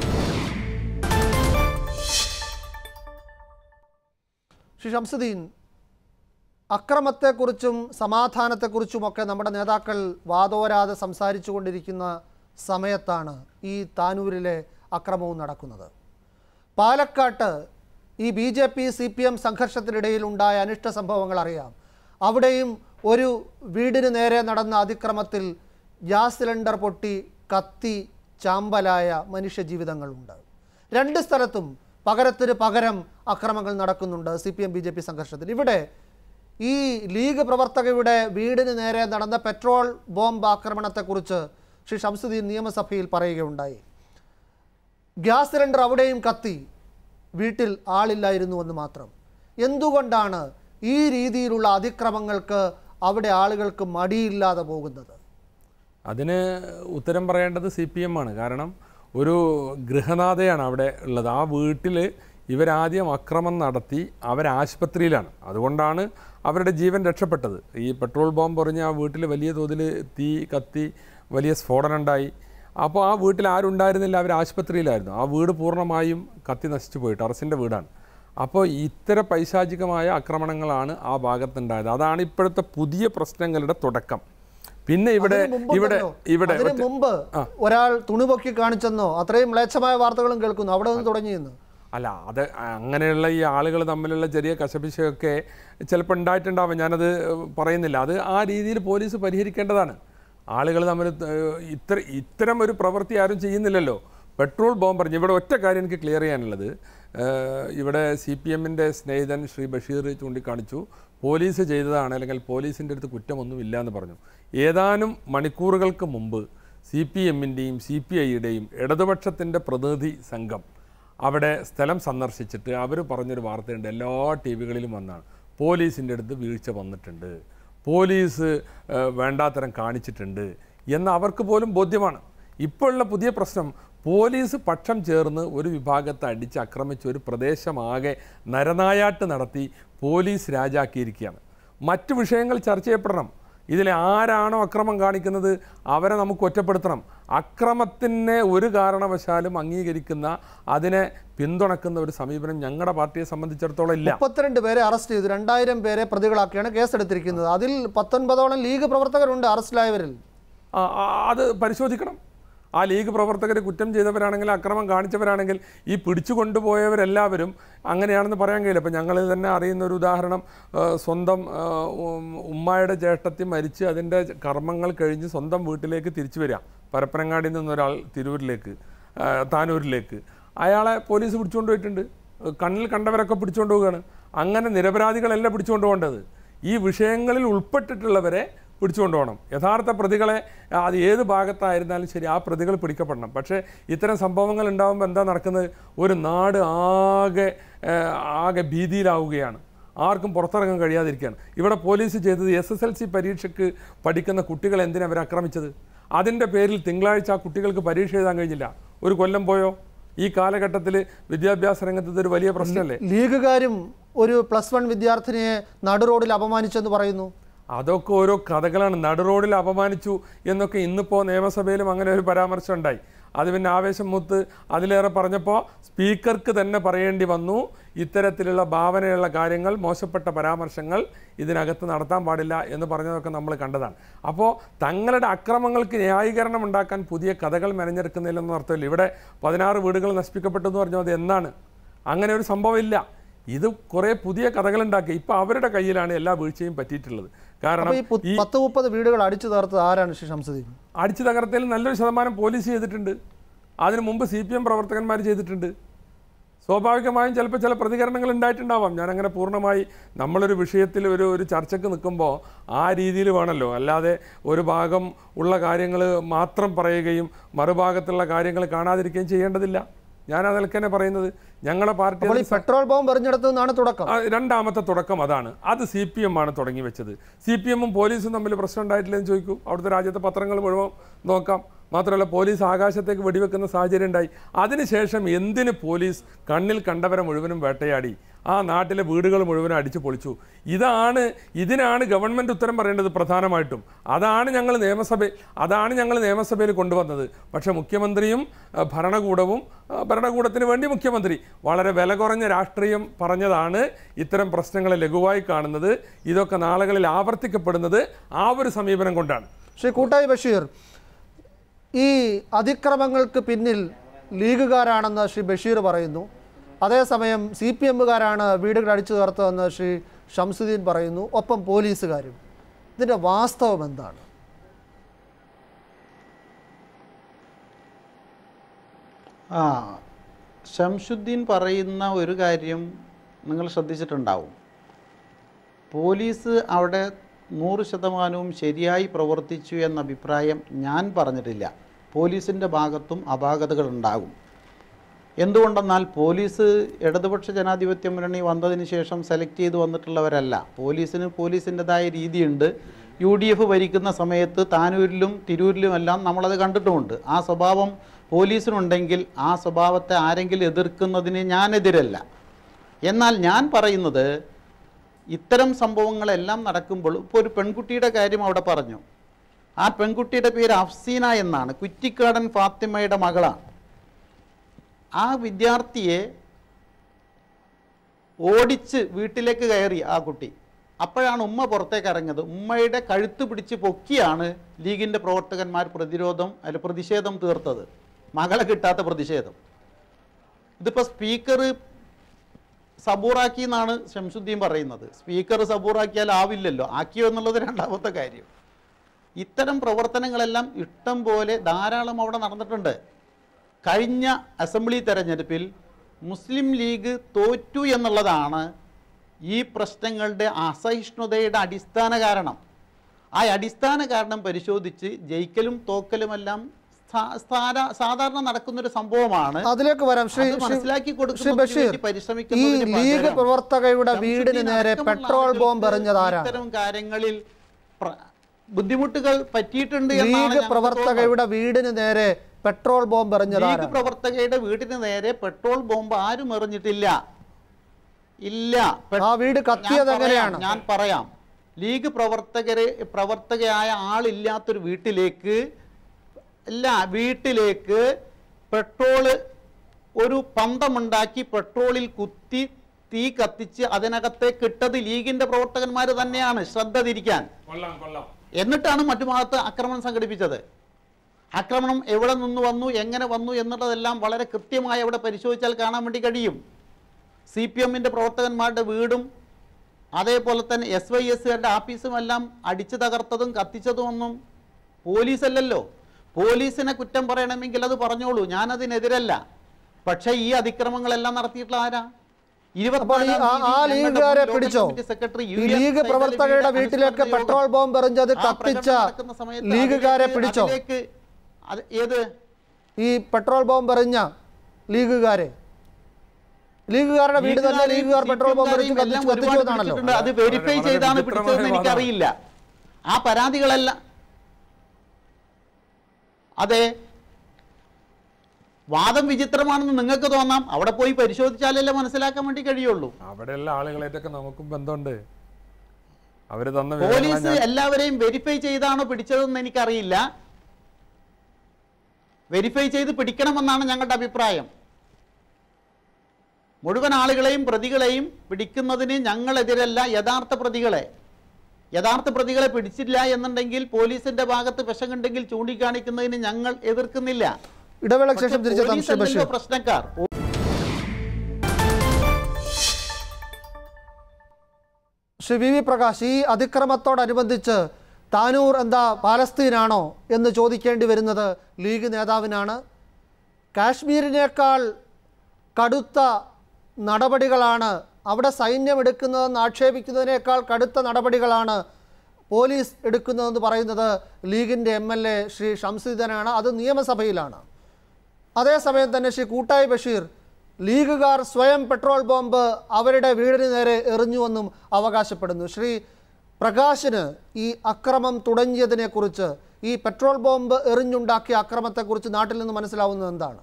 ശ്രീ ഷംസുദ്ദീൻ അക്രമത്തെക്കുറിച്ചും സമാധാനത്തെക്കുറിച്ചുമൊക്കെ നമ്മുടെ നേതാക്കൾ വാതോരാതെ സംസാരിച്ചു കൊണ്ടിരിക്കുന്ന സമയത്താണ് ഈ താനൂരിലെ അക്രമവും നടക്കുന്നത് പാലക്കാട്ട് ഈ B J P C P M സംഘർഷത്തിനിടയിൽ ഉണ്ടായ അനിഷ്ട സംഭവങ്ങൾ അറിയാം അവിടെയും ഒരു വീടിന് നേരെ നടന്ന അതിക്രമത്തിൽ ഗ്യാസ് സിലിണ്ടർ പൊട്ടി കത്തി ചാമ്പലായ മനുഷ്യജീവിതങ്ങളുണ്ട് രണ്ട് സ്ഥലത്തും പകരത്തിന് പകരം അക്രമങ്ങൾ നടക്കുന്നുണ്ട് C P M B J P സംഘർഷത്തിൽ ഇവിടെ ഈ ലീഗ് പ്രവർത്തകരുടെ വീടിന് നേരെ നടന്ന പെട്രോൾ ബോംബ് ആക്രമണത്തെക്കുറിച്ച് ശ്രീ ഷംസുദ്ദീൻ നിയമസഭയിൽ പറയുകയുണ്ടായി ഗ്യാസ് സിലിണ്ടർ അവിടെയും കത്തി വീട്ടിൽ ആളില്ലായിരുന്നു എന്ന് മാത്രം എന്തുകൊണ്ടാണ് ഈ രീതിയിലുള്ള അതിക്രമങ്ങൾക്ക് അവിടെ ആളുകൾക്ക് മടിയില്ലാതെ പോകുന്നത് അതിന് ഉത്തരം പറയേണ്ടത് സി പി എം ആണ് കാരണം ഒരു ഗൃഹനാഥയാണ് അവിടെ ഉള്ളത് ആ വീട്ടിൽ ഇവരാദ്യം അക്രമം നടത്തി അവർ ആശുപത്രിയിലാണ് അതുകൊണ്ടാണ് അവരുടെ ജീവൻ രക്ഷപ്പെട്ടത് ഈ പെട്രോൾ ബോംബ് എറിഞ്ഞ് ആ വീട്ടിൽ വലിയ തോതിൽ തീ കത്തി വലിയ സ്ഫോടനം ഉണ്ടായി അപ്പോൾ ആ വീട്ടിൽ ആരുണ്ടായിരുന്നില്ല അവർ ആശുപത്രിയിലായിരുന്നു ആ വീട് പൂർണ്ണമായും കത്തി നശിച്ചു പോയി ടെറസിൻ്റെ വീടാണ് അപ്പോൾ ഇത്തരം പൈശാചികമായ ആക്രമണങ്ങളാണ് ആ ഭാഗത്തുണ്ടായത് അതാണ് ഇപ്പോഴത്തെ പുതിയ പ്രശ്നങ്ങളുടെ തുടക്കം പിന്നെ ഇവിടെ അതിന് മുമ്പ് ഇവിടെ ഉണ്ടല്ലോ. ഇവിടെ അതിന് ഒറ്റ- മുമ്പ് ഒരാൾ തുണിപൊക്കി കാണിച്ചെന്നോ അത്രയും മ്ലേച്ഛമായ വാർത്തകളും കേൾക്കുന്നു അവിടെ നിന്ന് തുടങ്ങിയെന്ന് അല്ല അത് അങ്ങനെയുള്ള ഈ ആളുകൾ തമ്മിലുള്ള ചെറിയ കശപിശയൊക്കെ ചിലപ്പോൾ ഉണ്ടായിട്ടുണ്ടാവും ഞാനത് പറയുന്നില്ല അത് ആ രീതിയിൽ പോലീസ് പരിഹരിക്കേണ്ടതാണ് ആളുകൾ തമ്മിൽ ഏഹ്, ഇത്ര ഇത്തരം ഒരു പ്രവൃത്തി ആരും ചെയ്യുന്നില്ലല്ലോ പെട്രോൾ ബോംബ് എറിഞ്ഞ് ഇവിടെ ഒറ്റ കാര്യം എനിക്ക് ക്ലിയർ ചെയ്യാനുള്ളത് ഏഹ്, ഇവിടെ സി പി എമ്മിൻ്റെ സ്നേഹിതൻ ശ്രീ ബഷീർ ചൂണ്ടിക്കാണിച്ചു പോലീസ് ചെയ്തതാണ് അല്ലെങ്കിൽ പോലീസിൻ്റെ അടുത്ത് കുറ്റമൊന്നുമില്ല എന്ന് പറഞ്ഞു ഏതാനും മണിക്കൂറുകൾക്ക് മുമ്പ് സി പി എമ്മിൻ്റെയും സി പി ഐയുടെയും ഇടതുപക്ഷത്തിൻ്റെ പ്രതിനിധി സംഘം അവിടെ സ്ഥലം സന്ദർശിച്ചിട്ട് അവർ പറഞ്ഞൊരു വാർത്തയുണ്ട് എല്ലാ ടി വികളിലും വന്നാണ് പോലീസിൻ്റെ അടുത്ത് വീഴ്ച വന്നിട്ടുണ്ട് പോലീസ് ഏഹ്, വേണ്ടാത്തരം കാണിച്ചിട്ടുണ്ട് എന്ന് അവർക്ക് പോലും ബോധ്യമാണ് ഇപ്പോഴുള്ള പുതിയ പ്രശ്നം പോലീസ് പക്ഷം ചേർന്ന് ഒരു വിഭാഗത്തെ അടിച്ച് ആക്രമിച്ച് ഒരു പ്രദേശമാകെ നരനായാട്ട് നടത്തി പോലീസ് രാജാക്കിയിരിക്കുകയാണ് മറ്റു വിഷയങ്ങൾ ചർച്ച ചെയ്യപ്പെടണം ഇതിൽ ആരാണോ അക്രമം കാണിക്കുന്നത് അവരെ നമുക്ക് ഒറ്റപ്പെടുത്തണം അക്രമത്തിനെ ഒരു കാരണവശാലും അംഗീകരിക്കുന്ന അതിനെ പിന്തുണക്കുന്ന ഒരു സമീപനം ഞങ്ങളുടെ പാർട്ടിയെ സംബന്ധിച്ചിടത്തോളം ഇല്ല മുപ്പത്തിരണ്ട് പേരെ അറസ്റ്റ് ചെയ്തു രണ്ടായിരം പേരെ പ്രതികളാക്കിയാണ് കേസെടുത്തിരിക്കുന്നത് അതിൽ പത്തൊൻപതോളം ലീഗ് പ്രവർത്തകരുണ്ട് അറസ്റ്റിലായവരിൽ ആ, ആ, അത് പരിശോധിക്കണം ആ ലീഗ് പ്രവർത്തകർ കുറ്റം ചെയ്തവരാണെങ്കിൽ അക്രമം കാണിച്ചവരാണെങ്കിൽ ഈ പിടിച്ചു കൊണ്ടുപോയവരെല്ലാവരും അങ്ങനെയാണെന്ന് പറയാൻ കഴിയില്ല ഇപ്പം ഞങ്ങൾ തന്നെ അറിയുന്ന ഒരു ഉദാഹരണം ആ, സ്വന്തം ആ, ഉം, ഉമ്മായുടെ ചേട്ടത്തി മരിച്ച് അതിൻ്റെ കർമ്മങ്ങൾ കഴിഞ്ഞ് സ്വന്തം വീട്ടിലേക്ക് തിരിച്ചു വരിക പരപ്പനങ്ങാടിയിൽ നിന്നൊരാൾ തിരൂരിലേക്ക് ആ, താനൂരിലേക്ക് അയാളെ പോലീസ് പിടിച്ചുകൊണ്ട് പോയിട്ടുണ്ട് കണ്ണിൽ കണ്ടവരൊക്കെ പിടിച്ചുകൊണ്ട് പോവുകയാണ് അങ്ങനെ നിരപരാധികളല്ല പിടിച്ചുകൊണ്ട് പോകേണ്ടത് ഈ വിഷയങ്ങളിൽ ഉൾപ്പെട്ടിട്ടുള്ളവരെ പിടിച്ചുകൊണ്ട് പോകണം യഥാർത്ഥ പ്രതികളെ ആ, അത് ഏത് ഭാഗത്തായിരുന്നാലും ശരി ആ പ്രതികൾ പിടിക്കപ്പെടണം പക്ഷേ ഇത്തരം സംഭവങ്ങൾ ഉണ്ടാകുമ്പോൾ എന്താ നടക്കുന്നത് ഒരു നാട് ആകെ ആ, ആകെ ഭീതിയിലാവുകയാണ് ആർക്കും പുറത്തിറങ്ങാൻ കഴിയാതിരിക്കുകയാണ് ഇവിടെ പോലീസ് ചെയ്തത് എസ് എസ് എൽ സി പരീക്ഷയ്ക്ക് പഠിക്കുന്ന കുട്ടികളെ എന്തിനാ അവർ ആക്രമിച്ചത് അതിൻ്റെ പേരിൽ തിങ്കളാഴ്ച ആ കുട്ടികൾക്ക് പരീക്ഷ എഴുതാൻ കഴിഞ്ഞില്ല ഒരു കൊല്ലം പോയോ ഈ കാലഘട്ടത്തിൽ വിദ്യാഭ്യാസ രംഗത്ത് ഇതൊരു വലിയ പ്രശ്നമല്ലേ ലീഗുകാരും ഒരു പ്ലസ് വൺ വിദ്യാർത്ഥിനിയെ നടു റോഡിൽ അപമാനിച്ചെന്ന് പറയുന്നു അതൊക്കെ ഓരോ കഥകളാണ് നടു റോഡിൽ അപമാനിച്ചു എന്നൊക്കെ ഇന്നിപ്പോൾ നിയമസഭയിലും അങ്ങനെ ഒരു പരാമർശം ഉണ്ടായി അത് പിന്നെ ആവേശം മൂത്ത് അതിലേറെ പറഞ്ഞപ്പോൾ സ്പീക്കർക്ക് തന്നെ പറയേണ്ടി വന്നു ഇത്തരത്തിലുള്ള ഭാവനയുള്ള കാര്യങ്ങൾ മോശപ്പെട്ട പരാമർശങ്ങൾ ഇതിനകത്ത് നടത്താൻ പാടില്ല എന്ന് പറഞ്ഞതൊക്കെ നമ്മൾ കണ്ടതാണ് അപ്പോൾ തങ്ങളുടെ അക്രമങ്ങൾക്ക് ന്യായീകരണം ഉണ്ടാക്കാൻ പുതിയ കഥകൾ മെനഞ്ഞെടുക്കുന്നില്ലെന്ന് അർത്ഥമില്ല ഇവിടെ പതിനാറ് വീടുകൾ നശിപ്പിക്കപ്പെട്ടു എന്ന് പറഞ്ഞാൽ അത് എന്നാണ് അങ്ങനെ ഒരു സംഭവമില്ല ഇത് കുറേ പുതിയ കഥകളുണ്ടാക്കി ഇപ്പം അവരുടെ കയ്യിലാണ് എല്ലാ വീഴ്ചയും പറ്റിയിട്ടുള്ളത് കാരണം അപ്പൊ ഈ പു- ഈ പത്ത് മുപ്പത് വീടുകൾ അടിച്ചു തകർത്തത് ആരാണ് ശ്രീ ഷംസുദ്ദീൻ അടിച്ചു തകർത്തതിൽ നല്ലൊരു ശതമാനം പോലീസ് ചെയ്തിട്ടുണ്ട് അതിനു മുമ്പ് സി പി എം പ്രവർത്തകന്മാർ ചെയ്തിട്ടുണ്ട് സ്വാഭാവികമായും ചിലപ്പോൾ ചില പ്രതികരണങ്ങൾ ഉണ്ടായിട്ടുണ്ടാവാം ഞാൻ അങ്ങനെ പൂർണ്ണമായി നമ്മളൊരു വിഷയത്തിൽ ഒരു ഒരു ചർച്ചയ്ക്ക് നിൽക്കുമ്പോൾ ആ രീതിയിൽ വേണമല്ലോ അല്ലാതെ ഒരു ഭാഗം ഉള്ള കാര്യങ്ങൾ മാത്രം പറയുകയും മറുഭാഗത്തുള്ള കാര്യങ്ങൾ കാണാതിരിക്കുകയും ചെയ്യേണ്ടതില്ല ഞാൻ അതിൽക്ക് തന്നെ പറയുന്നത് ഞങ്ങളുടെ പാർട്ടി അപ്പോൾ ഈ അത് പെട്രോൾ ബോംബ് എറിഞ്ഞെടുത്തു നിന്നാണ് തുടക്കം ആ, രണ്ടാമത്തെ തുടക്കം അതാണ് അത് സി പി എം ആണ് തുടങ്ങി വെച്ചത് സി പി എമ്മും പോലീസും തമ്മിൽ പ്രശ്നം ഉണ്ടായിട്ടില്ലെന്ന് ചോദിക്കൂ അവിടുത്തെ രാജ്യത്തെ പത്രങ്ങൾ മുഴുവൻ നോക്കാം മാത്രമല്ല പോലീസ് ആകാശത്തേക്ക് വെടിവെക്കുന്ന സാഹചര്യം ഉണ്ടായി അതിനുശേഷം എന്തിന് പോലീസ് കണ്ണിൽ കണ്ടവരെ മുഴുവനും വേട്ടയാടി ആ നാട്ടിലെ വീടുകൾ മുഴുവനും അടിച്ചു പൊളിച്ചു ഇതാണ് ഇതിനാണ് ഗവൺമെൻറ് ഉത്തരം പറയേണ്ടത് പ്രധാനമായിട്ടും അതാണ് ഞങ്ങൾ നിയമസഭ അതാണ് ഞങ്ങൾ നിയമസഭയിൽ കൊണ്ടുവന്നത് പക്ഷേ മുഖ്യമന്ത്രിയും ആ, ഭരണകൂടവും ആ, ഭരണകൂടത്തിന് വേണ്ടി മുഖ്യമന്ത്രി വളരെ വില കുറഞ്ഞ രാഷ്ട്രീയം പറഞ്ഞതാണ് ഇത്തരം പ്രശ്നങ്ങളെ ലഘുവായി കാണുന്നത് ഇതൊക്കെ നാളുകളിൽ ആവർത്തിക്കപ്പെടുന്നത് ആ ഒരു സമീപനം കൊണ്ടാണ് ശ്രീ കൂട്ടായി ബഷീർ ഈ അതിക്രമങ്ങൾക്ക് പിന്നിൽ ലീഗുകാരാണെന്ന് ശ്രീ ബഷീർ പറയുന്നു അതേസമയം സി പി എമ്മുകാരാണ് വീടുകൾ അടിച്ചു തീർത്തതെന്ന് ശ്രീ ഷംസുദ്ദീൻ പറയുന്നു ഒപ്പം പോലീസുകാരും ഇതിൻ്റെ വാസ്തവം എന്താണ് ആ ഷംസുദ്ദീൻ പറയുന്ന ഒരു കാര്യം നിങ്ങൾ ശ്രദ്ധിച്ചിട്ടുണ്ടാവും പോലീസ് അവിടെ നൂറ് ശതമാനവും ശരിയായി പ്രവർത്തിച്ചു എന്ന അഭിപ്രായം ഞാൻ പറഞ്ഞിട്ടില്ല പോലീസിൻ്റെ ഭാഗത്തും അപാകതകൾ ഉണ്ടാകും എന്തുകൊണ്ടെന്നാൽ പോലീസ് ഇടതുപക്ഷ ജനാധിപത്യ മുന്നണി വന്നതിന് ശേഷം സെലക്ട് ചെയ്ത് വന്നിട്ടുള്ളവരല്ല പോലീസിന് പോലീസിൻ്റെതായ രീതിയുണ്ട് യു ഡി എഫ് ഭരിക്കുന്ന സമയത്ത് താനൂരിലും തിരൂരിലുമെല്ലാം നമ്മളത് കണ്ടിട്ടുമുണ്ട് ആ സ്വഭാവം പോലീസിനുണ്ടെങ്കിൽ ആ സ്വഭാവത്തെ ആരെങ്കിലും എതിർക്കുന്നതിന് ഞാനെതിരല്ല എന്നാൽ ഞാൻ പറയുന്നത് ഇത്തരം സംഭവങ്ങളെല്ലാം നടക്കുമ്പോൾ ഇപ്പോൾ ഒരു പെൺകുട്ടിയുടെ കാര്യം അവിടെ പറഞ്ഞു ആ പെൺകുട്ടിയുടെ പേര് അഫ്സീന എന്നാണ് കുറ്റിക്കാടൻ ഫാത്തിമയുടെ മകളാണ് ആ വിദ്യാർത്ഥിയെ ഓടിച്ച് വീട്ടിലേക്ക് കയറി ആ കുട്ടി അപ്പോഴാണ് ഉമ്മ പുറത്തേക്ക് ഇറങ്ങിയത് ഉമ്മയുടെ കഴുത്ത് പിടിച്ച് പൊക്കിയാണ് ലീഗിൻ്റെ പ്രവർത്തകന്മാർ പ്രതിരോധം അല്ല പ്രതിഷേധം തീർത്തത് മകളെ കിട്ടാത്ത പ്രതിഷേധം ഇതിപ്പോൾ സ്പീക്കർ സബൂറാക്കി എന്നാണ് ഷംസുദ്ദീൻ പറയുന്നത് സ്പീക്കർ സബൂറാക്കിയാൽ ആവില്ലല്ലോ ആക്കിയോ എന്നുള്ളത് രണ്ടാമത്തെ കാര്യം ഇത്തരം പ്രവർത്തനങ്ങളെല്ലാം ഇഷ്ടം പോലെ ധാരാളം അവിടെ നടന്നിട്ടുണ്ട് കഴിഞ്ഞ അസംബ്ലി തെരഞ്ഞെടുപ്പിൽ മുസ്ലിം ലീഗ് തോറ്റു എന്നുള്ളതാണ് ഈ പ്രശ്നങ്ങളുടെ അസഹിഷ്ണുതയുടെ അടിസ്ഥാന കാരണം ആ അടിസ്ഥാന കാരണം പരിശോധിച്ച് ജയിക്കലും തോക്കലുമെല്ലാം സാ- സാര- സാധാരണ നടക്കുന്നൊരു സംഭവമാണ് അതിലേക്ക് വരാം ശ്രീ അത് മനസ്സിലാക്കി ശ്രീ- ശ്രീ കൊടുക്കുന്നതിന് ബഷീർ വേണ്ടി ഈ പരിശ്രമിക്കുന്നതിന് ലീഗ് പകരം പ്രവർത്തകയുടെ ശംസുദ്ദീൻ വീടിന് നേരെ അടക്കമുള്ള പെട്രോൾ ബോംബ് ആളുകൾക്ക് എറിഞ്ഞതാരാണ് ഇത്തരം കാര്യങ്ങളിൽ പ്ര- ബുദ്ധിമുട്ടുകൾ പറ്റിയിട്ടുണ്ട് എന്നാണ് ലീഗ് ഞങ്ങൾക്ക് തോന്നുന്നത്. പ്രവർത്തകയുടെ വീടിന് നേരെ പെട്രോൾ ബോംബ് ലീഗ് എറിഞ്ഞതാരാണ് പ്രവർത്തകയുടെ വീടിന് നേരെ പെട്രോൾ ബോംബ് ആരും എറിഞ്ഞിട്ടില്ല ഇല്ല പെ- ആ വീട് കത്തിയത് ഞാൻ പറയാം, എങ്ങനെയാണ്? ഞാൻ പറയാം ലീഗ് പ്രവർത്തകരെ പ്രവർത്തകയായ ആളില്ലാത്തൊരു വീട്ടിലേക്ക് ഇല്ല വീട്ടിലേക്ക് പെട്രോള് ഒരു പന്തമുണ്ടാക്കി പെട്രോളിൽ കുത്തി തീ കത്തിച്ച് അതിനകത്തേക്ക് ഇട്ടത് ലീഗിന്റെ പ്രവർത്തകന്മാർ തന്നെയാണ് ശ്രദ്ധ തിരിക്കാൻ എന്നിട്ടാണ് മറ്റു ഭാഗത്ത് ആക്രമണം സംഘടിപ്പിച്ചത് ആക്രമണം എവിടെ നിന്ന് വന്നു എങ്ങനെ വന്നു എന്നുള്ളതെല്ലാം വളരെ കൃത്യമായി അവിടെ പരിശോധിച്ചാൽ കാണാൻ വേണ്ടി കഴിയും സി പി എമ്മിൻ്റെ പ്രവർത്തകന്മാരുടെ വീടും അതേപോലെ തന്നെ എസ് വൈ എസ്സുകാരുടെ ആഫീസും എല്ലാം അടിച്ചു തകർത്തതും കത്തിച്ചതുമൊന്നും പോലീസല്ലല്ലോ പോലീസിനെ കുറ്റം പറയണമെങ്കിൽ അത് പറഞ്ഞോളൂ ഞാനതിനെതിരല്ല പക്ഷേ ഈ അതിക്രമങ്ങളെല്ലാം നടത്തിയിട്ടുള്ള ആരാ അപ്പോൾ ഈ ആ- ആ ലീഗുകാരെ പിടിച്ചോ ഈ ലീഗ് പ്രവർത്തകരുടെ വീട്ടിലേക്ക് പെട്രോൾ ബോംബ് എറിഞ്ഞത് കത്തിച്ച ലീഗുകാരെ പിടിച്ചോ ഏത് ഈ പെട്രോൾ ബോംബ് എറിഞ്ഞ ലീഗുകാരെ ലീഗുകാരുടെ വീട് തന്നെ ലീഗുകാർ പെട്രോൾ ബോംബ് എറിഞ്ഞ് കത്തിച്ചു കത്തിച്ചു എന്നാണല്ലോ പിടിച്ചിട്ടുണ്ട്. അത് വെരിഫൈ വളരെ ചെയ്താണ് വിചിത്രമായ പിടിച്ചതെന്ന് വാദമാണ്. എനിക്കറിയില്ല ആ പരാതികളെല്ലാം അതെ വാദം വിചിത്രമാണെന്ന് നിങ്ങൾക്ക് തോന്നാം അവിടെ പോയി പരിശോധിച്ചാലല്ലേ മനസ്സിലാക്കാൻ വേണ്ടി കഴിയുള്ളൂ അവിടെയുള്ള ആളുകളായിട്ടൊക്കെ നമുക്കും ബന്ധമുണ്ട് അവര് തന്ന പോലീസ് വിവരങ്ങൾ ഞാൻ- എല്ലാവരെയും വെരിഫൈ ചെയ്താണോ പിടിച്ചതെന്ന് എനിക്കറിയില്ല വെരിഫൈ ചെയ്ത് പിടിക്കണമെന്നാണ് ഞങ്ങളുടെ അഭിപ്രായം മുഴുവൻ ആളുകളെയും പ്രതികളെയും പിടിക്കുന്നതിന് ഞങ്ങളെതിരല്ല യഥാർത്ഥ പ്രതികളെ യഥാർത്ഥ പ്രതികളെ പിടിച്ചില്ല എന്നുണ്ടെങ്കിൽ പോലീസിന്റെ ഭാഗത്ത് വിഷമുണ്ടെങ്കിൽ ചൂണ്ടിക്കാണിക്കുന്നതിന് ഞങ്ങൾ എതിർക്കുന്നില്ല ഇടവേളയ്ക്ക് ശേഷം പക്ഷേ തിരിച്ചെത്താം പോലീസ് ശ്രീ അല്ലല്ലോ ബഷീർ പ്രശ്നക്കാർ ശ്രീ വി വി പ്രകാശ് ഈ അതിക്രമത്തോടനുബന്ധിച്ച് താനൂർ എന്താ പാലസ്തീനാണോ എന്ന് ചോദിക്കേണ്ടി വരുന്നത് ലീഗ് നേതാവിനാണ് കാശ്മീരിനേക്കാൾ കടുത്ത നടപടികളാണ് അവിടെ സൈന്യം എടുക്കുന്നതെന്ന് ആക്ഷേപിക്കുന്നതിനേക്കാൾ കടുത്ത നടപടികളാണ് പോലീസ് എടുക്കുന്നതെന്ന് പറയുന്നത് ലീഗിൻ്റെ എം എൽ എ ശ്രീ ഷംസുദ്ദീനാണ് അത് നിയമസഭയിലാണ് അതേസമയം തന്നെ ശ്രീ കൂട്ടായി ബഷീർ ലീഗുകാർ സ്വയം പെട്രോൾ ബോംബ് അവരുടെ വീടിന് നേരെ എറിഞ്ഞുവെന്നും അവകാശപ്പെടുന്നു ശ്രീ പ്രകാശിന് ഈ അക്രമം തുടങ്ങിയതിനെക്കുറിച്ച് ഈ പെട്രോൾ ബോംബ് എറിഞ്ഞുണ്ടാക്കിയ അക്രമത്തെക്കുറിച്ച് നാട്ടിൽ നിന്ന് മനസ്സിലാവുന്നത് എന്താണ്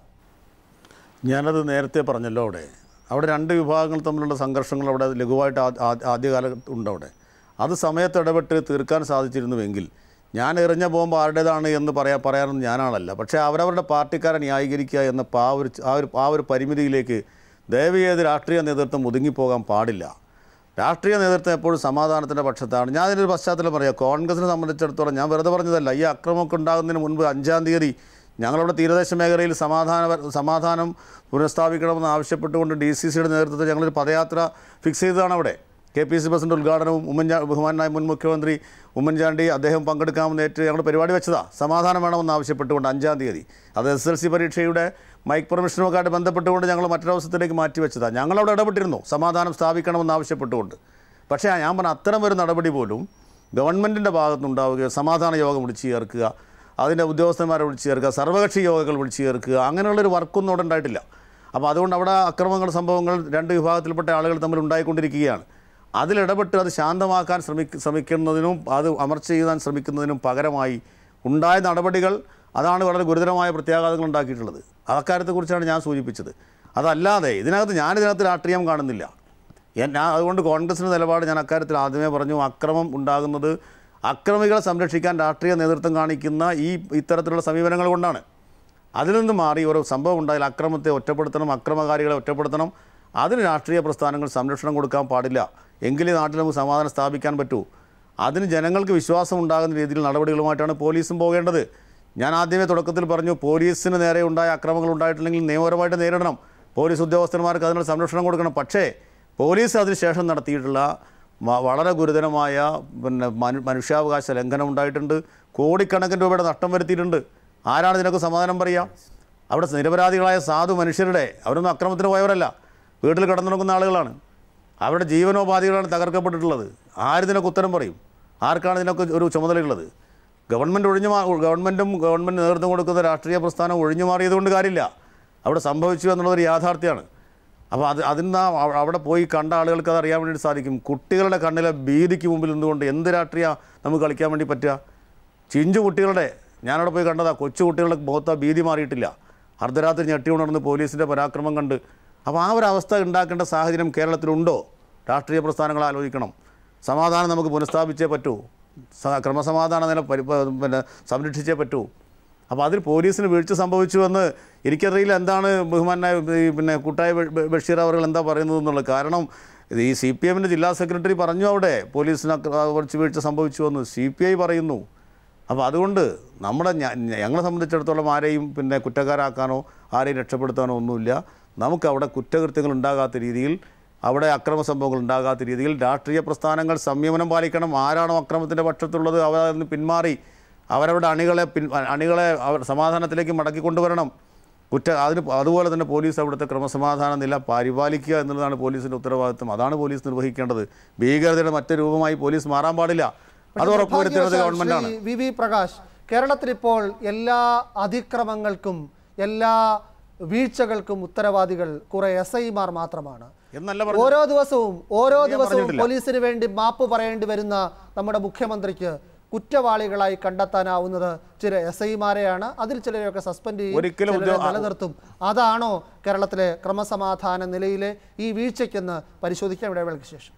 ഞാനത് നേരത്തെ പറഞ്ഞല്ലോ അവിടെ അവിടെ രണ്ട് വിഭാഗങ്ങൾ തമ്മിലുള്ള സംഘർഷങ്ങൾ അവിടെ ലഘുവായിട്ട് ആ- ആ- ആദ്യകാലത്ത് ഉണ്ട് അവിടെ അത് സമയത്ത് ഇടപെട്ട് തീർക്കാൻ സാധിച്ചിരുന്നുവെങ്കിൽ ഞാൻ എറിഞ്ഞ ബോംബ് ആരുടേതാണ് എന്ന് പറയാ പറയാനൊന്നും ഞാനാണല്ല പക്ഷേ അവരവരുടെ പാർട്ടിക്കാരെ ന്യായീകരിക്കുക എന്ന ആ ഒരു ആ ഒരു ആ ഒരു പരിമിതിയിലേക്ക് ദയവ് ചെയ്ത് രാഷ്ട്രീയ നേതൃത്വം ഒതുങ്ങിപ്പോകാൻ പാടില്ല രാഷ്ട്രീയ നേതൃത്വം എപ്പോഴും സമാധാനത്തിൻ്റെ പക്ഷത്താണ് ഞാൻ ഇതിനൊരു പശ്ചാത്തലം പറയാം കോൺഗ്രസിനെ സംബന്ധിച്ചിടത്തോളം ഞാൻ വെറുതെ പറഞ്ഞതല്ല ഈ അക്രമമൊക്കെ ഉണ്ടാകുന്നതിന് മുൻപ് അഞ്ചാം തീയതി ഞങ്ങളുടെ തീരദേശ മേഖലയിൽ സമാധാന സമാധാനം പുനഃസ്ഥാപിക്കണമെന്ന് ആവശ്യപ്പെട്ടുകൊണ്ട് ഡി സി സിയുടെ നേതൃത്വത്തിൽ ഞങ്ങളൊരു പദയാത്ര ഫിക്സ് ചെയ്തതാണ് അവിടെ കെ പി സി ബസിൻ്റെ ഉദ്ഘാടനവും ഉമ്മൻചാ ബഹുമാനായ മുൻ മുഖ്യമന്ത്രി ഉമ്മൻചാണ്ടി അദ്ദേഹം പങ്കെടുക്കാമെന്ന് ഏറ്റ് ഞങ്ങൾ പരിപാടി വെച്ചതാ സമാധാനം വേണമെന്ന് ആവശ്യപ്പെട്ടുകൊണ്ട് അഞ്ചാം തീയതി അത് എസ് എൽ സി പരീക്ഷയുടെ മൈക്ക് പെർമിഷനുമൊക്കെ ആയിട്ട് ബന്ധപ്പെട്ടുകൊണ്ട് ഞങ്ങൾ മറ്റൊരവസരത്തിലേക്ക് മാറ്റി വെച്ചതാണ് ഞങ്ങളവിടെ ഇടപെട്ടിരുന്നു സമാധാനം സ്ഥാപിക്കണമെന്ന് ആവശ്യപ്പെട്ടുകൊണ്ട് പക്ഷേ ഞാൻ പറഞ്ഞ അത്തരം ഒരു നടപടി പോലും ഗവൺമെൻറ്റിൻ്റെ ഭാഗത്തുനിന്നുണ്ടാവുകയോ സമാധാന യോഗം വിളിച്ചു ചേർക്കുക അതിൻ്റെ ഉദ്യോഗസ്ഥന്മാരെ വിളിച്ചു ചേർക്കുക സർവകക്ഷി യോഗങ്ങൾ വിളിച്ചു ചേർക്കുക അങ്ങനെയുള്ളൊരു വർക്കൊന്നും അവിടെ ഉണ്ടായിട്ടില്ല അപ്പോൾ അതുകൊണ്ട് അവിടെ അക്രമങ്ങൾ സംഭവങ്ങൾ രണ്ട് വിഭാഗത്തിൽപ്പെട്ട ആളുകൾ തമ്മിൽ ഉണ്ടായിക്കൊണ്ടിരിക്കുകയാണ് അതിലിടപെട്ട് അത് ശാന്തമാക്കാൻ ശ്രമിക്ക ശ്രമിക്കുന്നതിനും അത് അമർച്ച ചെയ്യാൻ ശ്രമിക്കുന്നതിനും പകരമായി ഉണ്ടായ നടപടികൾ അതാണ് വളരെ ഗുരുതരമായ പ്രത്യാഘാതങ്ങൾ ഉണ്ടാക്കിയിട്ടുള്ളത് അക്കാര്യത്തെക്കുറിച്ചാണ് ഞാൻ സൂചിപ്പിച്ചത് അതല്ലാതെ ഇതിനകത്ത് ഞാനിതിനകത്ത് രാഷ്ട്രീയം കാണുന്നില്ല ഞാൻ ഞാൻ അതുകൊണ്ട് കോൺഗ്രസിൻ്റെ നിലപാട് ഞാൻ അക്കാര്യത്തിൽ ആദ്യമേ പറഞ്ഞു അക്രമം ഉണ്ടാകുന്നത് അക്രമികളെ സംരക്ഷിക്കാൻ രാഷ്ട്രീയ നേതൃത്വം കാണിക്കുന്ന ഈ ഇത്തരത്തിലുള്ള സമീപനങ്ങൾ കൊണ്ടാണ് അതിൽ നിന്ന് മാറി ഒരു സംഭവം ഉണ്ടായാൽ അക്രമത്തെ ഒറ്റപ്പെടുത്തണം അക്രമകാരികളെ ഒറ്റപ്പെടുത്തണം അതിന് രാഷ്ട്രീയ പ്രസ്ഥാനങ്ങൾ സംരക്ഷണം കൊടുക്കാൻ പാടില്ല എങ്കിലേ നാട്ടിൽ നമുക്ക് സമാധാനം സ്ഥാപിക്കാൻ പറ്റൂ അതിന് ജനങ്ങൾക്ക് വിശ്വാസം ഉണ്ടാകുന്ന രീതിയിൽ നടപടികളുമായിട്ടാണ് പോലീസും പോകേണ്ടത് ഞാൻ ആദ്യമേ തുടക്കത്തിൽ പറഞ്ഞു പോലീസിന് നേരെ ഉണ്ടായ അക്രമങ്ങൾ ഉണ്ടായിട്ടില്ലെങ്കിൽ നിയമപരമായിട്ട് നേരിടണം പോലീസ് ഉദ്യോഗസ്ഥന്മാർക്ക് അതിനുള്ള സംരക്ഷണം കൊടുക്കണം പക്ഷേ പോലീസ് അതിനുശേഷം നടത്തിയിട്ടുള്ള വ- വളരെ ഗുരുതരമായ പിന്നെ മനു മനുഷ്യാവകാശ ലംഘനം ഉണ്ടായിട്ടുണ്ട് കോടിക്കണക്കിന് രൂപയുടെ നഷ്ടം വരുത്തിയിട്ടുണ്ട് ആരാണ് ഇതിനൊക്കെ സമാധാനം പറയുക അവിടെ നിരപരാധികളായ സാധു മനുഷ്യരുടെ അവരൊന്നും അക്രമത്തിന് പോയവരല്ല വീട്ടിൽ കിടന്നുറങ്ങുന്ന ആളുകളാണ് അവരുടെ ജീവനോപാധികളാണ് തകർക്കപ്പെട്ടിട്ടുള്ളത് ആരിതിനൊക്കെ ഉത്തരം പറയും ആർക്കാണ് ഇതിനൊക്കെ ഒരു ചുമതലയുള്ളത് ഗവൺമെൻറ് ഒഴിഞ്ഞു മാ ഗവൺമെൻറ്റും ഗവൺമെൻറ് നേതൃത്വം കൊടുക്കുന്ന രാഷ്ട്രീയ പ്രസ്ഥാനം ഒഴിഞ്ഞു മാറിയതുകൊണ്ട് കാര്യമില്ല അവിടെ സംഭവിച്ചു എന്നുള്ളതൊരു യാഥാർത്ഥ്യമാണ് അപ്പോൾ അത് അതിന് അവിടെ പോയി കണ്ട ആളുകൾക്ക് അത് അറിയാൻ വേണ്ടി സാധിക്കും കുട്ടികളുടെ കണ്ണിലെ ഭീതിക്ക് മുമ്പിൽ നിന്നുകൊണ്ട് എന്ത് രാഷ്ട്രീയ നമുക്ക് കളിക്കാൻ വേണ്ടി പറ്റുക ചിഞ്ചു കുട്ടികളുടെ ഞാനവിടെ പോയി കണ്ടതാ കൊച്ചു കുട്ടികളുടെ മുഖത്ത് ആ ഭീതി മാറിയിട്ടില്ല അർദ്ധരാത്രി ഞെട്ടി ഉണർന്ന് പോലീസിൻ്റെ പരാക്രമം കണ്ട് അപ്പോൾ ആ ഒരു അവസ്ഥ ഉണ്ടാക്കേണ്ട സാഹചര്യം കേരളത്തിലുണ്ടോ രാഷ്ട്രീയ പ്രസ്ഥാനങ്ങൾ ആലോചിക്കണം സമാധാനം നമുക്ക് പുനഃസ്ഥാപിച്ചേ പറ്റൂ സ- ക്രമസമാധാന നില പരി പ- പിന്നെ സംരക്ഷിച്ചേ പറ്റൂ അപ്പോൾ അതിൽ പോലീസിന് വീഴ്ച സംഭവിച്ചുവെന്ന് എനിക്കറിയില്ല എന്താണ് ബഹുമാനായ ഈ പിന്നെ കൂട്ടായ ബ- ബ- ബഷീർ അവർ എന്താ പറയുന്നത് എന്നുള്ളത് കാരണം ഇത് ഈ സി പി എമ്മിൻ്റെ ജില്ലാ സെക്രട്ടറി പറഞ്ഞു അവിടെ പോലീസിന് അക്ര- കുറച്ച് വീഴ്ച സംഭവിച്ചുവെന്ന് സി പി ഐ പറയുന്നു അപ്പോൾ അതുകൊണ്ട് നമ്മുടെ ഞ- ഞങ്ങളെ സംബന്ധിച്ചിടത്തോളം ആരെയും പിന്നെ കുറ്റക്കാരാക്കാനോ ആരെയും രക്ഷപ്പെടുത്താനോ ഒന്നുമില്ല നമുക്ക് അവിടെ കുറ്റകൃത്യങ്ങൾ ഉണ്ടാകാത്ത രീതിയിൽ അവിടെ അക്രമ സംഭവങ്ങൾ ഉണ്ടാകാത്ത രീതിയിൽ രാഷ്ട്രീയ പ്രസ്ഥാനങ്ങൾ സംയമനം പാലിക്കണം ആരാണോ അക്രമത്തിൻ്റെ പക്ഷത്തുള്ളത് അവർ അതിൽ നിന്ന് പിന്മാറി അവരവരുടെ അണികളെ പിൻ അണികളെ അവർ സമാധാനത്തിലേക്ക് മടക്കി കൊണ്ടുവരണം കുറ്റ അതിന് അതുപോലെ തന്നെ പോലീസ് അവിടുത്തെ ക്രമസമാധാന നില പരിപാലിക്കുക എന്നുള്ളതാണ് പോലീസിൻ്റെ ഉത്തരവാദിത്വം അതാണ് പോലീസ് നിർവഹിക്കേണ്ടത് ഭീകരതയുടെ മറ്റു രൂപമായി പോലീസ് മാറാൻ പാടില്ല അത് ഉറപ്പുവരുത്തേണ്ടത് നിർഭാഗ്യവശാൽ ഗവൺമെൻറ്റാണ് ശ്രീ വി വി പ്രകാശ് കേരളത്തിൽ ഇപ്പോൾ എല്ലാ അതിക്രമങ്ങൾക്കും എല്ലാ വീഴ്ചകൾക്കും ഉത്തരവാദികൾ കുറെ എസ് ഐമാർ മാത്രമാണ് എന്നല്ല പറഞ്ഞത്. ഓരോ ദിവസവും ഓരോ ഞാൻ ദിവസവും പറഞ്ഞിട്ടില്ല. പോലീസിന് വേണ്ടി മാപ്പ് പറയേണ്ടി വരുന്ന നമ്മുടെ മുഖ്യമന്ത്രിക്ക് കുറ്റവാളികളായി കണ്ടെത്താനാവുന്നത് ചില എസ് ഐമാരെയാണ് അതിൽ ചിലരെയൊക്കെ സസ്പെൻഡ് ചെയ്യും ഒരിക്കലും ചിലരെ ഉദ്യോ- നിലനിർത്തും അതാണോ കേരളത്തിലെ ക്രമസമാധാന നിലയിലെ ഈ വീഴ്ചയ്ക്കെന്ന് പരിശോധിക്കാം ഇടവേളയ്ക്ക് ശേഷം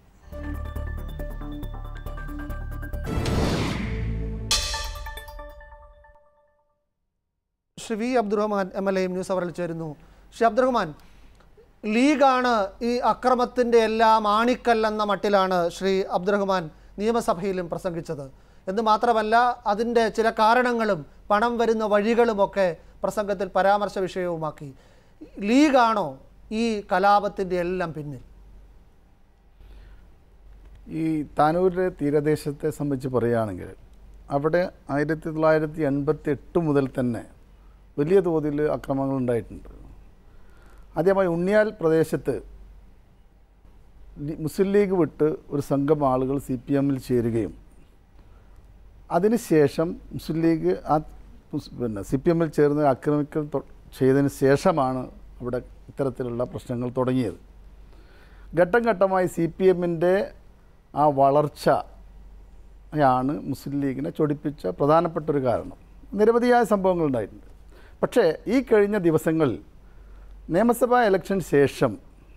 Shri V Abdurahman M L എയും ന്യൂസ് അവറിൽ ചേരുന്നു ശ്രീ അബ്ദുറഹ്മാൻ ലീഗാണ് ഈ അക്രമത്തിൻ്റെ എല്ലാം ആണിക്കല്ലെന്ന മട്ടിലാണ് ശ്രീ അബ്ദുറഹ്മാൻ നിയമസഭയിലും പ്രസംഗിച്ചത് എന്ന് മാത്രമല്ല അതിൻ്റെ ചില കാരണങ്ങളും പണം വരുന്ന വഴികളുമൊക്കെ പ്രസംഗത്തിൽ പരാമർശ വിഷയവുമാക്കി ലീഗാണോ ഈ കലാപത്തിൻ്റെ എല്ലാം പിന്നിൽ ഈ താനൂരിലെ തീരദേശത്തെ സംബന്ധിച്ച് പറയുകയാണെങ്കിൽ അവിടെ ആയിരത്തി തൊള്ളായിരത്തി എൺപത്തി എട്ട് മുതൽ തന്നെ വലിയ തോതിൽ അക്രമങ്ങൾ ഉണ്ടായിട്ടുണ്ട് ആദ്യമായി ഉണ്ണിയാൽ പ്രദേശത്ത് ലി- മുസ്ലിം ലീഗ് വിട്ട് ഒരു സംഘം ആളുകൾ സി പി എമ്മിൽ ചേരുകയും അതിനുശേഷം മുസ്ലിം ലീഗ് ആ മുസ്- പിന്നെ സി പി എമ്മിൽ ചേർന്ന് ആക്രമിക്കൽ തൊ- ചെയ്തതിന് ശേഷമാണ് അവിടെ ഇത്തരത്തിലുള്ള പ്രശ്നങ്ങൾ തുടങ്ങിയത് ഘട്ടം ഘട്ടമായി സി പി എമ്മിൻ്റെ ആ വളർച്ചയാണ് മുസ്ലിം ലീഗിനെ ചൊടിപ്പിച്ച പ്രധാനപ്പെട്ട ഒരു കാരണം നിരവധിയായ സംഭവങ്ങൾ ഉണ്ടായിട്ടുണ്ട് പക്ഷേ ഈ കഴിഞ്ഞ ദിവസങ്ങളിൽ നിയമസഭാ ഇലക്ഷൻ ശേഷം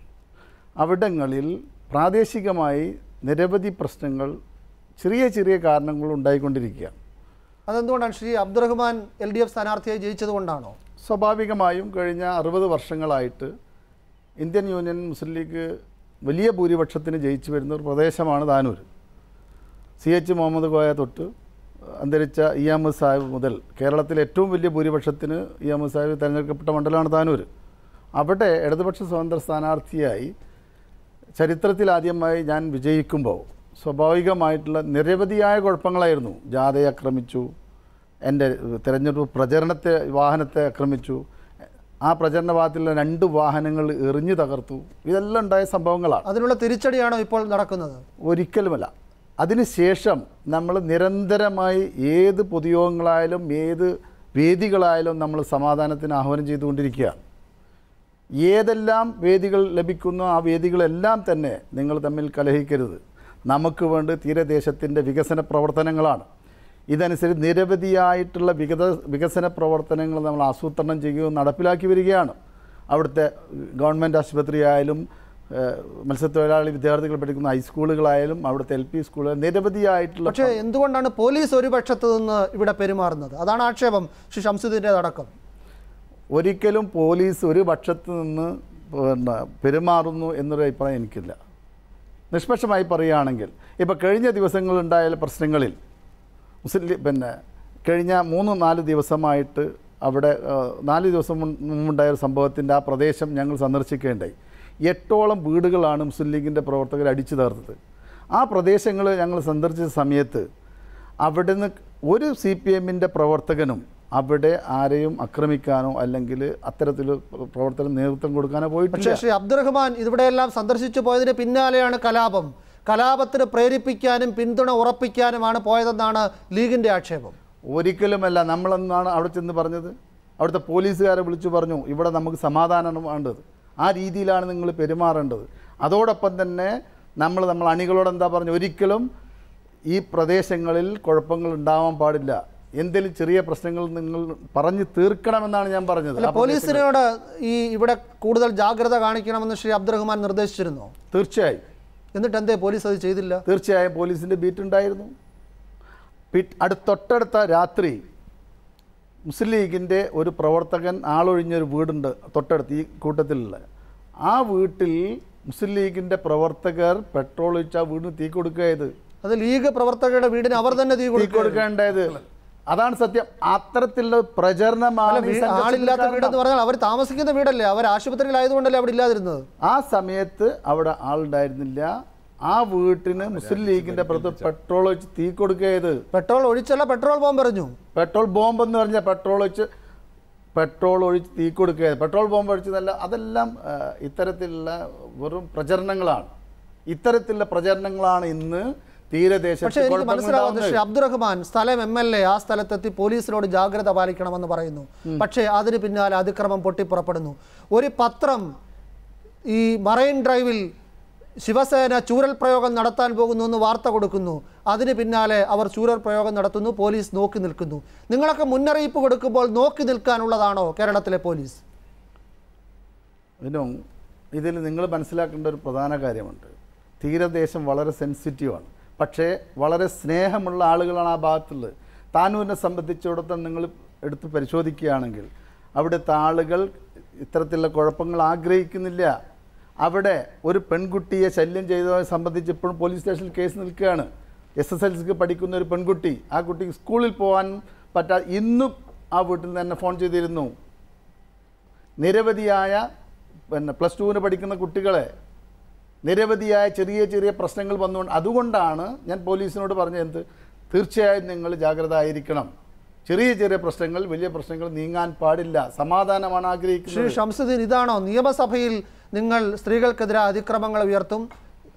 അവിടങ്ങളിൽ പ്രാദേശികമായി നിരവധി പ്രശ്നങ്ങൾ ചെറിയ ചെറിയ കാരണങ്ങൾ ഉണ്ടായിക്കൊണ്ടിരിക്കുകയാണ് അതെന്തുകൊണ്ടാണ് Shri Abdurahman L D F സ്ഥാനാർത്ഥിയായി ജയിച്ചത് കൊണ്ടാണോ സ്വാഭാവികമായും കഴിഞ്ഞ അറുപത് വർഷങ്ങളായിട്ട് ഇന്ത്യൻ യൂണിയൻ മുസ്ലിം ലീഗ് വലിയ ഭൂരിപക്ഷത്തിന് ജയിച്ചു വരുന്ന ഒരു പ്രദേശമാണ് താനൂർ സി എച്ച് മുഹമ്മദ് കോയ തൊട്ട് അന്തരിച്ച ഇ അഹമ്മദ് സാഹിബ് മുതൽ കേരളത്തിലെ ഏറ്റവും വലിയ ഭൂരിപക്ഷത്തിന് ഇ അഹമ്മദ് സാഹിബ് തിരഞ്ഞെടുക്കപ്പെട്ട മണ്ഡലമാണ് താനൂർ അവിടെ ഇടതുപക്ഷ സ്വതന്ത്ര സ്ഥാനാർത്ഥിയായി ചരിത്രത്തിൽ ആദ്യമായി ഞാൻ വിജയിക്കുമ്പോൾ സ്വാഭാവികമായിട്ടുള്ള നിരവധിയായ കുഴപ്പങ്ങളായിരുന്നു ജാഥയെ ആക്രമിച്ചു എൻ്റെ തിരഞ്ഞെടുപ്പ് പ്രചരണത്തെ വാഹനത്തെ ആക്രമിച്ചു ആ പ്രചരണ ഭാഗത്തുള്ള രണ്ട് വാഹനങ്ങൾ എറിഞ്ഞു തകർത്തു ഇതെല്ലാം ഉണ്ടായ സംഭവങ്ങളാണ് അതിനുള്ള തിരിച്ചടിയാണോ ഇപ്പോൾ നടക്കുന്നത് ഒരിക്കലുമല്ല അതിനുശേഷം നമ്മൾ നിരന്തരമായി ഏത് പൊതുയോഗങ്ങളായാലും ഏത് വേദികളായാലും നമ്മൾ സമാധാനത്തിന് ആഹ്വാനം ചെയ്തുകൊണ്ടിരിക്കുകയാണ് ഏതെല്ലാം വേദികൾ ലഭിക്കുന്നോ ആ വേദികളെല്ലാം തന്നെ നിങ്ങൾ തമ്മിൽ കലഹിക്കരുത് നമുക്ക് വേണ്ടി തീരദേശത്തിൻ്റെ വികസന പ്രവർത്തനങ്ങളാണ് ഇതനുസരിച്ച് നിരവധിയായിട്ടുള്ള വികത വികസന പ്രവർത്തനങ്ങൾ നമ്മൾ ആസൂത്രണം ചെയ്യുകയും നടപ്പിലാക്കി വരികയാണ് അവിടുത്തെ ഗവൺമെൻറ് ആശുപത്രി ആയാലും ഏഹ്, മത്സ്യത്തൊഴിലാളി വിദ്യാർത്ഥികൾ പഠിക്കുന്ന ഹൈസ്കൂളുകളായാലും അവിടുത്തെ എൽ പി സ്കൂളുകൾ നിരവധിയായിട്ടുള്ള പക്ഷേ എന്തുകൊണ്ടാണ് പോലീസ് ഒരു പക്ഷത്ത് നിന്ന് ഇവിടെ പെരുമാറുന്നത് അതാണ് ആക്ഷേപം ശ്രീ ഷംസുദ്ദീൻ്റെ അടക്കം ഒരിക്കലും പോലീസ് ഒരു പക്ഷത്ത് നിന്ന് പിന്നെ പെരുമാറുന്നു എന്നൊരു അഭിപ്രായം എനിക്കില്ല നിഷ്പക്ഷമായി പറയുകയാണെങ്കിൽ ഇപ്പോൾ കഴിഞ്ഞ ദിവസങ്ങളുണ്ടായ പ്രശ്നങ്ങളിൽ മുസ്ലിം ലീഗ് പിന്നെ കഴിഞ്ഞ മൂന്ന് നാല് ദിവസമായിട്ട് അവിടെ ആ, നാല് ദിവസം മുൻ- മുമ്പുണ്ടായ ഒരു സംഭവത്തിൻ്റെ ആ പ്രദേശം ഞങ്ങൾ സന്ദർശിക്കേണ്ടായി എട്ടോളം വീടുകളാണ് മുസ്ലിം ലീഗിൻ്റെ പ്രവർത്തകർ അടിച്ചു തകർത്തത് ആ പ്രദേശങ്ങൾ ഞങ്ങൾ സന്ദർശിച്ച സമയത്ത് അവിടുന്ന് ഒരു സി പി എമ്മിൻ്റെ പ്രവർത്തകനും അവിടെ ആരെയും ആക്രമിക്കാനോ അല്ലെങ്കിൽ അത്തരത്തിൽ പ്രവർത്തനം നേതൃത്വം കൊടുക്കാനോ പക്ഷേ പോയിട്ടില്ല ശ്രീ അബ്ദുറഹ്മാൻ ഇവിടെയെല്ലാം സന്ദർശിച്ചു പോയതിന് പിന്നാലെയാണ് കലാപം കലാപത്തിന് പ്രേരിപ്പിക്കാനും പിന്തുണ ഉറപ്പിക്കാനുമാണ് പോയതെന്നാണ് ലീഗിന്റെ ആക്ഷേപം ഒരിക്കലുമല്ല നമ്മളെന്നാണ് അവിടെ ചെന്ന് പറഞ്ഞത് അവിടുത്തെ പോലീസുകാരെ വിളിച്ചു പറഞ്ഞു ഇവിടെ നമുക്ക് സമാധാനമാണ് വേണ്ടത് ആ രീതിയിലാണ് നിങ്ങൾ പെരുമാറേണ്ടത് അതോടൊപ്പം തന്നെ നമ്മൾ നമ്മൾ അണികളോട് എന്താ പറഞ്ഞു ഒരിക്കലും ഈ പ്രദേശങ്ങളിൽ കുഴപ്പങ്ങൾ ഉണ്ടാവാൻ പാടില്ല എന്തെങ്കിലും ചെറിയ പ്രശ്നങ്ങൾ നിങ്ങൾ പറഞ്ഞു തീർക്കണമെന്നാണ് ഞാൻ പറഞ്ഞത് അല്ല ആ പ്രദേശങ്ങളിൽ. പോലീസിനോട് ഈ ഇവിടെ കൂടുതൽ ജാഗ്രത കാണിക്കണമെന്ന് ശ്രീ അബ്ദുറഹ്മാൻ നിർദ്ദേശിച്ചിരുന്നോ തീർച്ചയായും എന്നിട്ട് എന്തേ പോലീസ് അത് ചെയ്തില്ല തീർച്ചയായും പോലീസിൻ്റെ ബീറ്റ് ഉണ്ടായിരുന്നു പിറ്റ് അടുത്ത തൊട്ടടുത്ത രാത്രി മുസ്ലിം ലീഗിൻ്റെ ഒരു പ്രവർത്തകൻ ആളൊഴിഞ്ഞൊരു വീടുണ്ട് തൊട്ടടുത്ത് ഈ കൂട്ടത്തിലുള്ള ആ വീട്ടിൽ മുസ്ലിം ലീഗിൻ്റെ പ്രവർത്തകർ പെട്രോൾ ഒഴിച്ച് ആ വീടിന് തീ കൊടുക്കുക ചെയ്ത് അത് ലീഗ് പ്രവർത്തകരുടെ വീടിന് അവർ തന്നെ തീ തീ കൊടുക്കുക കൊടുക്കേണ്ടത് അതാണ് സത്യം അത്തരത്തിലുള്ള പ്രചരണമാണ് ഈ സംഘർഷത്തിന് ആളില്ലാത്ത കാരണം. വീടെന്ന് പറഞ്ഞാൽ അവർ താമസിക്കുന്ന വീടല്ലേ അവർ ആശുപത്രിയിലായതുകൊണ്ടല്ലേ അവിടെ ഇല്ലാതിരുന്നത് ആ സമയത്ത് അവിടെ ആളുണ്ടായിരുന്നില്ല ആ വീട്ടിന് മുസ്ലിം ലീഗിന്റെ പുറത്ത് പെട്രോൾ ഒഴിച്ച് തീ കൊടുക്കുക ചെയ്ത് പെട്രോൾ ഒഴിച്ചല്ല പെട്രോൾ ബോംബ് എറിഞ്ഞു പെട്രോൾ ബോംബ് എന്ന് പറഞ്ഞാൽ പെട്രോൾ ഒഴിച്ച് പെട്രോൾ ഒഴിച്ച് തീ കൊടുക്കുക പെട്രോൾ ബോംബ് ഒഴിച്ചതല്ല അതെല്ലാം ആ, ഇത്തരത്തിലുള്ള വെറും പ്രചരണങ്ങളാണ് ഇത്തരത്തിലുള്ള പ്രചരണങ്ങളാണ് ഇന്ന് പക്ഷേ തീരദേശത്ത് എനിക്ക് മനസ്സിലാവുന്നത് ശ്രീ കുഴപ്പങ്ങളുണ്ടാവുന്നത്. അബ്ദുറഹ്മാൻ സ്ഥലം എം എൽ എ ആ സ്ഥലത്തെത്തി പോലീസിനോട് ജാഗ്രത പാലിക്കണമെന്ന് പറയുന്നു പക്ഷേ അതിന് പിന്നാലെ അതിക്രമം പൊട്ടിപ്പുറപ്പെടുന്നു ഒരു പത്രം ഈ മറൈൻ ഡ്രൈവിൽ ശിവസേന ചൂരൽ പ്രയോഗം നടത്താൻ പോകുന്നു എന്ന് വാർത്ത കൊടുക്കുന്നു അതിന് പിന്നാലെ അവർ ചൂരൽ പ്രയോഗം നടത്തുന്നു പോലീസ് നോക്കി നിൽക്കുന്നു നിങ്ങളൊക്കെ മുന്നറിയിപ്പ് കൊടുക്കുമ്പോൾ നോക്കി നിൽക്കാനുള്ളതാണോ കേരളത്തിലെ പോലീസ് വിനോ ഇതിൽ നിങ്ങൾ മനസ്സിലാക്കേണ്ട ഒരു പ്രധാന കാര്യമുണ്ട് തീരദേശം വളരെ സെൻസിറ്റീവാണ് പക്ഷേ വളരെ സ്നേഹമുള്ള ആളുകളാണ് ആ ഭാഗത്തുള്ളത് താനൂരിനെ സംബന്ധിച്ചിടത്തോളം നിങ്ങൾ എടുത്ത് പരിശോധിക്കുകയാണെങ്കിൽ അവിടുത്തെ ആളുകൾ ഇത്തരത്തിലുള്ള കുഴപ്പങ്ങൾ ആഗ്രഹിക്കുന്നില്ല അവിടെ ഒരു പെൺകുട്ടിയെ ശല്യം ചെയ്തതിനെ സംബന്ധിച്ച് ഇപ്പോഴും പോലീസ് സ്റ്റേഷനിൽ കേസ് നിൽക്കുകയാണ് എസ് എസ് എൽ സിക്ക് പഠിക്കുന്ന ഒരു പെൺകുട്ടി ആ കുട്ടിക്ക് സ്കൂളിൽ പോകാൻ പറ്റാ ഇന്നും ആ വീട്ടിൽ നിന്ന് തന്നെ ഫോൺ ചെയ്തിരുന്നു നിരവധിയായ പിന്നെ പ്ലസ് ടുവിന് പഠിക്കുന്ന കുട്ടികളെ നിരവധിയായ ചെറിയ ചെറിയ പ്രശ്നങ്ങൾ വന്നുകൊണ്ട് അതുകൊണ്ടാണ് ഞാൻ പോലീസിനോട് പറഞ്ഞത് എന്ത് തീർച്ചയായും നിങ്ങൾ ജാഗ്രത ആയിരിക്കണം ചെറിയ ചെറിയ പ്രശ്നങ്ങൾ വലിയ പ്രശ്നങ്ങൾ നീങ്ങാൻ പാടില്ല സമാധാനമാണ് ശ്രീ ആഗ്രഹിക്കുന്നത് ഷംസുദ്ദീൻ ഇതാണോ നിയമസഭയിൽ നിങ്ങൾ സ്ത്രീകൾക്കെതിരെ അതിക്രമങ്ങൾ ഉയർത്തും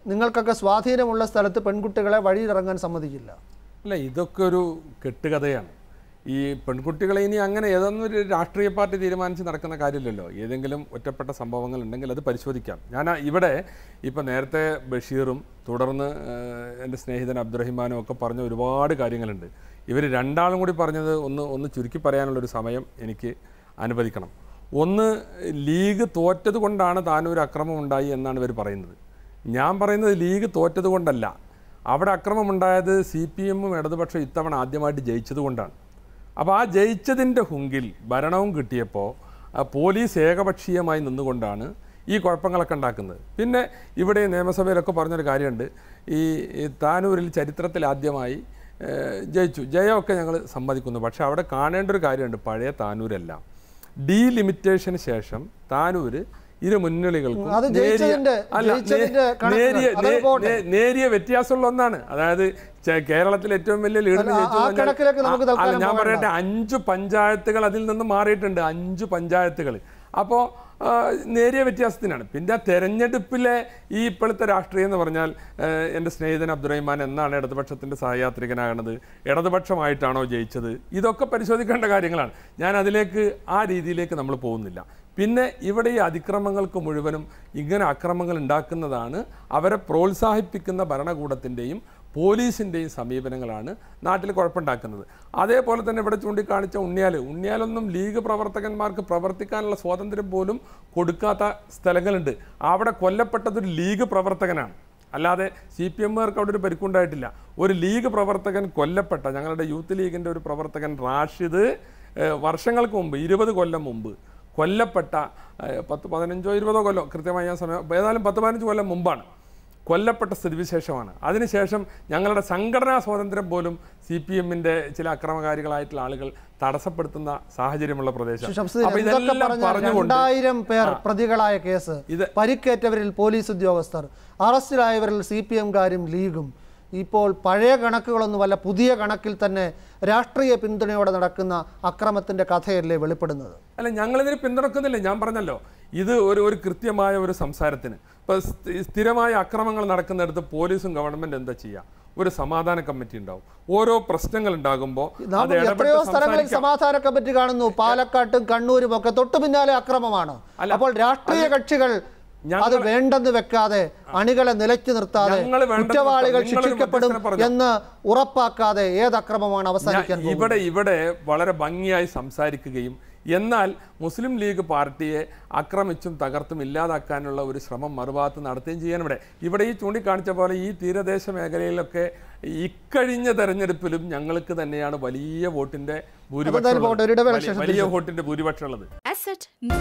നിങ്ങൾക്കൊക്കെ സ്വാധീനമുള്ള സ്ഥലത്ത് പെൺകുട്ടികളെ വഴിയിലിറങ്ങാൻ സമ്മതിക്കില്ല അല്ല ഇതൊക്കെ ഒരു കെട്ടുകഥയാണ് ഈ പെൺകുട്ടികളെ ഇനി അങ്ങനെ ഏതൊന്നൊരു രാഷ്ട്രീയ പാർട്ടി തീരുമാനിച്ച് നടക്കുന്ന കാര്യമില്ലല്ലോ ഏതെങ്കിലും ഒറ്റപ്പെട്ട സംഭവങ്ങൾ ഉണ്ടെങ്കിൽ അത് പരിശോധിക്കാം ഞാൻ ആ- ഇവിടെ ഇപ്പം നേരത്തെ ബഷീറും തുടർന്ന് ഏഹ്, എൻ്റെ സ്നേഹിതൻ അബ്ദുറഹിമാനും ഒക്കെ പറഞ്ഞ ഒരുപാട് കാര്യങ്ങളുണ്ട് ഇവർ രണ്ടാളും കൂടി പറഞ്ഞത് ഒന്ന് ഒന്ന് ചുരുക്കി പറയാനുള്ളൊരു സമയം എനിക്ക് അനുവദിക്കണം ഒന്ന് ലീഗ് തോറ്റത് കൊണ്ടാണ് താനൊരു അക്രമം ഉണ്ടായി എന്നാണ് ഇവർ പറയുന്നത് ഞാൻ പറയുന്നത് ലീഗ് തോറ്റത് കൊണ്ടല്ല അവിടെ അക്രമമുണ്ടായത് സി പി എമ്മും ഇടതുപക്ഷം ഇത്തവണ ആദ്യമായിട്ട് ജയിച്ചത് കൊണ്ടാണ് അപ്പോൾ ആ ജയിച്ചതിൻ്റെ ഹുങ്കിൽ ഭരണവും കിട്ടിയപ്പോൾ ആ, പോലീസ് ഏകപക്ഷീയമായി നിന്നുകൊണ്ടാണ് ഈ കുഴപ്പങ്ങളൊക്കെ ഉണ്ടാക്കുന്നത് പിന്നെ ഇവിടെ നിയമസഭയിലൊക്കെ പറഞ്ഞൊരു കാര്യമുണ്ട് ഈ ഈ താനൂരിൽ ചരിത്രത്തിൽ ആദ്യമായി ഏഹ്, ജയിച്ചു ജയമൊക്കെ ഞങ്ങൾ സമ്മതിക്കുന്നു പക്ഷേ അവിടെ കാണേണ്ട ഒരു കാര്യമുണ്ട് പഴയ താനൂരല്ല ഡീലിമിറ്റേഷന് ശേഷം താനൂര് ഇരു മുന്നണികൾക്കും അത് നേരിയ- ജയിച്ചതിന്റെ- അല്ല, ജയിച്ചതിന്റെ നേ- കണക്കുകൾ. നേരിയ അത് നേ- പോട്ടെ. നേ- നേരിയ വ്യത്യാസമുള്ള ഒന്നാണ് അതായത് ചെ- കേരളത്തിൽ ഏറ്റവും വലിയ ലീഡർ അല്ല, ആ കണക്കിലേക്ക് നമുക്ക് തൽക്കാലം ഞാൻ പോകണ്ട. പറയട്ടെ അഞ്ച് പഞ്ചായത്തുകൾ അതിൽ നിന്ന് മാറിയിട്ടുണ്ട് അഞ്ച് പഞ്ചായത്തുകൾ അപ്പോൾ നേരിയ വ്യത്യാസത്തിനാണ് പിന്നെ ആ തെരഞ്ഞെടുപ്പിലെ ഈ ഇപ്പോഴത്തെ രാഷ്ട്രീയം എന്ന് പറഞ്ഞാൽ ആ, എൻ്റെ സ്നേഹിതൻ അബ്ദുറഹിമാൻ എന്നാണ് ഇടതുപക്ഷത്തിൻ്റെ സഹയാത്രികനാകുന്നത് ഇടതുപക്ഷമായിട്ടാണോ ജയിച്ചത് ഇതൊക്കെ പരിശോധിക്കേണ്ട കാര്യങ്ങളാണ് ഞാൻ അതിലേക്ക് ആ രീതിയിലേക്ക് നമ്മൾ പോകുന്നില്ല പിന്നെ ഇവിടെ ഈ അതിക്രമങ്ങൾക്ക് മുഴുവനും ഇങ്ങനെ അക്രമങ്ങൾ ഉണ്ടാക്കുന്നതാണ് അവരെ പ്രോത്സാഹിപ്പിക്കുന്ന ഭരണകൂടത്തിൻ്റെയും പോലീസിൻ്റെയും സമീപനങ്ങളാണ് നാട്ടിൽ കുഴപ്പമുണ്ടാക്കുന്നത് അതേപോലെ തന്നെ ഇവിടെ ചൂണ്ടിക്കാണിച്ച ഉണ്ണിയാൽ ഉണ്ണിയാലൊന്നും ലീഗ് പ്രവർത്തകന്മാർക്ക് പ്രവർത്തിക്കാനുള്ള സ്വാതന്ത്ര്യം പോലും കൊടുക്കാത്ത സ്ഥലങ്ങളുണ്ട് അവിടെ കൊല്ലപ്പെട്ടതൊരു ലീഗ് പ്രവർത്തകനാണ് അല്ലാതെ സി പി എമ്മുകാർക്ക് അവിടെ ഒരു പരിക്കുണ്ടായിട്ടില്ല ഒരു ലീഗ് പ്രവർത്തകൻ കൊല്ലപ്പെട്ട ഞങ്ങളുടെ യൂത്ത് ലീഗിൻ്റെ ഒരു പ്രവർത്തകൻ റാഷിദ് ഏഹ്, വർഷങ്ങൾക്ക് മുമ്പ് ഇരുപത് കൊല്ലം മുമ്പ് കൊല്ലപ്പെട്ട ഏഹ്, പത്ത് പതിനഞ്ചോ ഇരുപതോ കൊല്ലം കൃത്യമായി ഞാൻ സമയം ഏതായാലും പത്ത് പതിനഞ്ച് കൊല്ലം മുമ്പാണ് കൊല്ലപ്പെട്ട സ്ഥിതിവിശേഷമാണ് അതിനുശേഷം ഞങ്ങളുടെ സംഘടനാ സ്വാതന്ത്ര്യം പോലും സി പി എമ്മിൻ്റെ ചില അക്രമകാരികളായിട്ടുള്ള ആളുകൾ തടസ്സപ്പെടുത്തുന്ന സാഹചര്യമുള്ള പ്രദേശം ശംസുദ്ദീൻ, അപ്പോൾ എന്തൊക്കെ ഇതെല്ലാം പറഞ്ഞാൽ പറഞ്ഞുകൊണ്ട് രണ്ടായിരം പേർ ആ. പ്രതികളായ കേസ് ഇത് പരിക്കേറ്റവരിൽ പോലീസ് ഉദ്യോഗസ്ഥർ അറസ്റ്റിലായവരിൽ സി പി എംകാരും ലീഗും ഇപ്പോൾ പഴയ കണക്കുകളൊന്നുമല്ല പുതിയ കണക്കിൽ തന്നെ രാഷ്ട്രീയ പിന്തുണയോടെ നടക്കുന്ന അക്രമത്തിന്റെ കഥയല്ലേ വെളിപ്പെടുന്നത് അല്ല ഞങ്ങളിതിന് പിന്തുണക്കുന്നില്ല ഞാൻ പറഞ്ഞല്ലോ ഇത് ഒരു ഒരു കൃത്യമായ ഒരു സംസാരത്തിന് ഇപ്പോൾ സ്ഥിരമായ അക്രമങ്ങൾ നടക്കുന്നിടത്ത് പോലീസും ഗവൺമെൻറ് എന്താ ചെയ്യുക ഒരു സമാധാന കമ്മിറ്റി ഉണ്ടാവും ഓരോ പ്രശ്നങ്ങൾ ഉണ്ടാകുമ്പോൾ നാം അത് ഇടപെട്ട് എത്രയോ സ്ഥലങ്ങളിൽ സംസാരിക്കാം. സമാധാന കമ്മിറ്റി കാണുന്നു പാലക്കാട്ടും കണ്ണൂരും ഒക്കെ തൊട്ടു പിന്നാലെ അക്രമമാണ് അല്ല, അപ്പോൾ രാഷ്ട്രീയ അത് കക്ഷികൾ ഞങ്ങൾ- അത് വേണ്ടെന്ന് വെക്കാതെ അണികളെ നിലയ്ക്ക് നിർത്താതെ ഞങ്ങൾ വേണ്ടെന്ന് കുറ്റവാളികൾ വെക്കാം. നിങ്ങളൊരു ശിക്ഷിക്കപ്പെടും മധ്യസ്ഥനെ പറഞ്ഞോ. എന്ന് ഉറപ്പാക്കാതെ ഏത് അക്രമമാണ് അവസാനിക്കാൻ ഞാൻ പോകുന്നത് ഇവിടെ ഇവിടെ വളരെ ഭംഗിയായി സംസാരിക്കുകയും എന്നാൽ മുസ്ലിം ലീഗ് പാർട്ടിയെ ആക്രമിച്ചും തകർത്തും ഇല്ലാതാക്കാനുള്ള ഒരു ശ്രമം മറുഭാഗത്ത് നടത്തുകയും ചെയ്യാൻ ഇവിടെ ഇവിടെ ഈ ചൂണ്ടിക്കാണിച്ച പോലെ ഈ തീരദേശ മേഖലയിലൊക്കെ ഇക്കഴിഞ്ഞ തെരഞ്ഞെടുപ്പിലും ഞങ്ങൾക്ക് തന്നെയാണ് വലിയ വോട്ടിന്റെ ഭൂരിപക്ഷം അതെന്തായാലും പോട്ടെ, ഒരു ഇടവേള ഉള്ളത്. ശേഷം വലിയ തിരിച്ചു. വോട്ടിന്റെ ഭൂരിപക്ഷം ഉള്ളത് Asset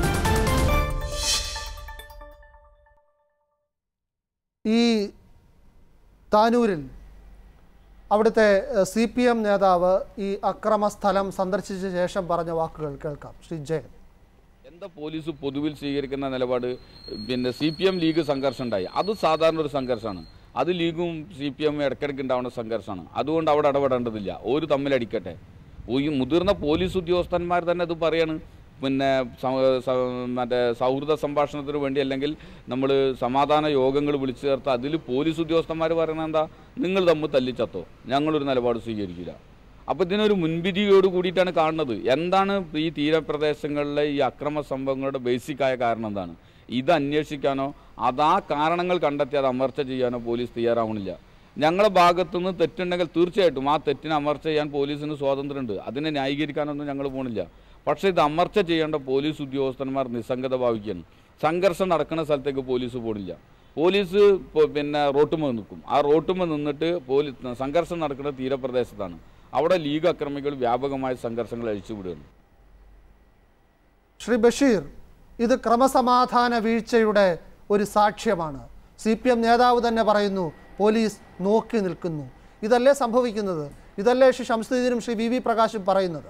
ഈ താനൂരിൽ അവിടുത്തെ സി പി എം നേതാവ് ഈ അക്രമ സ്ഥലം സന്ദർശിച്ച ശേഷം പറഞ്ഞ വാക്കുകൾ കേൾക്കാം ശ്രീ ജയൻ എന്താ പോലീസ് പൊതുവിൽ സ്വീകരിക്കുന്ന നിലപാട് പിന്നെ സി പി എം ലീഗ് സംഘർഷം ഉണ്ടായി അത് സാധാരണ ഒരു സംഘർഷമാണ് അത് ലീഗും സി പി എമ്മും ഇടയ്ക്കിടയ്ക്ക് ഉണ്ടാവുന്ന സംഘർഷമാണ് അതുകൊണ്ട് അവിടെ ഇടപെടേണ്ടതില്ല ഒരു തമ്മിലടിക്കട്ടെ ഈ മുതിർന്ന പോലീസ് ഉദ്യോഗസ്ഥന്മാർ തന്നെ അത് പറയാണ് പിന്നെ സ- സ- മറ്റേ സൗഹൃദ സംഭാഷണത്തിന് വേണ്ടി അല്ലെങ്കിൽ നമ്മൾ സമാധാന യോഗങ്ങൾ വിളിച്ചു ചേർത്ത് അതിൽ പോലീസ് ഉദ്യോഗസ്ഥന്മാർ പറയുന്നത് എന്താ നിങ്ങൾ തമ്മിൽ തല്ലിച്ചത്തോ ഞങ്ങളൊരു നിലപാട് സ്വീകരിക്കില്ല അപ്പോൾ ഇതിനൊരു മുൻവിധിയോട് കൂടിയിട്ടാണ് കാണുന്നത് എന്താണ് ഈ തീരപ്രദേശങ്ങളിലെ ഈ അക്രമ സംഭവങ്ങളുടെ ബേസിക്കായ കാരണം എന്താണ് ഇത് അന്വേഷിക്കാനോ അതാ കാരണങ്ങൾ കണ്ടെത്തി അത് അമർച്ച ചെയ്യാനോ പോലീസ് തയ്യാറാവണില്ല ഞങ്ങളുടെ ഭാഗത്തുനിന്ന് തെറ്റുണ്ടെങ്കിൽ തീർച്ചയായിട്ടും ആ തെറ്റിനെ അമർച്ച ചെയ്യാൻ പോലീസിന് സ്വാതന്ത്ര്യമുണ്ട് അതിനെ ന്യായീകരിക്കാനൊന്നും ഞങ്ങൾ പോണില്ല പക്ഷേ ഇത് അമർച്ച ചെയ്യേണ്ട പോലീസ് ഉദ്യോഗസ്ഥന്മാർ നിസ്സംഗത ഭാവിക്കുകയാണ് സംഘർഷം നടക്കുന്ന സ്ഥലത്തേക്ക് പോലീസ് പോണില്ല പോലീസ് പൊ- പിന്നെ റോട്ടുമ്മ നിൽക്കും ആ റോട്ടുമ്മ നിന്നിട്ട് പോലീസ് സംഘർഷം നടക്കുന്ന തീരപ്രദേശത്താണ് അവിടെ ലീഗ് അക്രമികൾ വ്യാപകമായ സംഘർഷങ്ങൾ അഴിച്ചുവിടുകയാണ് ശ്രീ ബഷീർ ഇത് ക്രമസമാധാന വീഴ്ചയുടെ ഒരു സാക്ഷ്യമാണ് സി പി എം നേതാവ് തന്നെ പറയുന്നു പോലീസ് നോക്കി നിൽക്കുന്നു ഇതല്ലേ സംഭവിക്കുന്നത് ഇതല്ലേ ശ്രീ ശംസുദ്ദീനും ശ്രീ വി വി പ്രകാശും പറയുന്നത്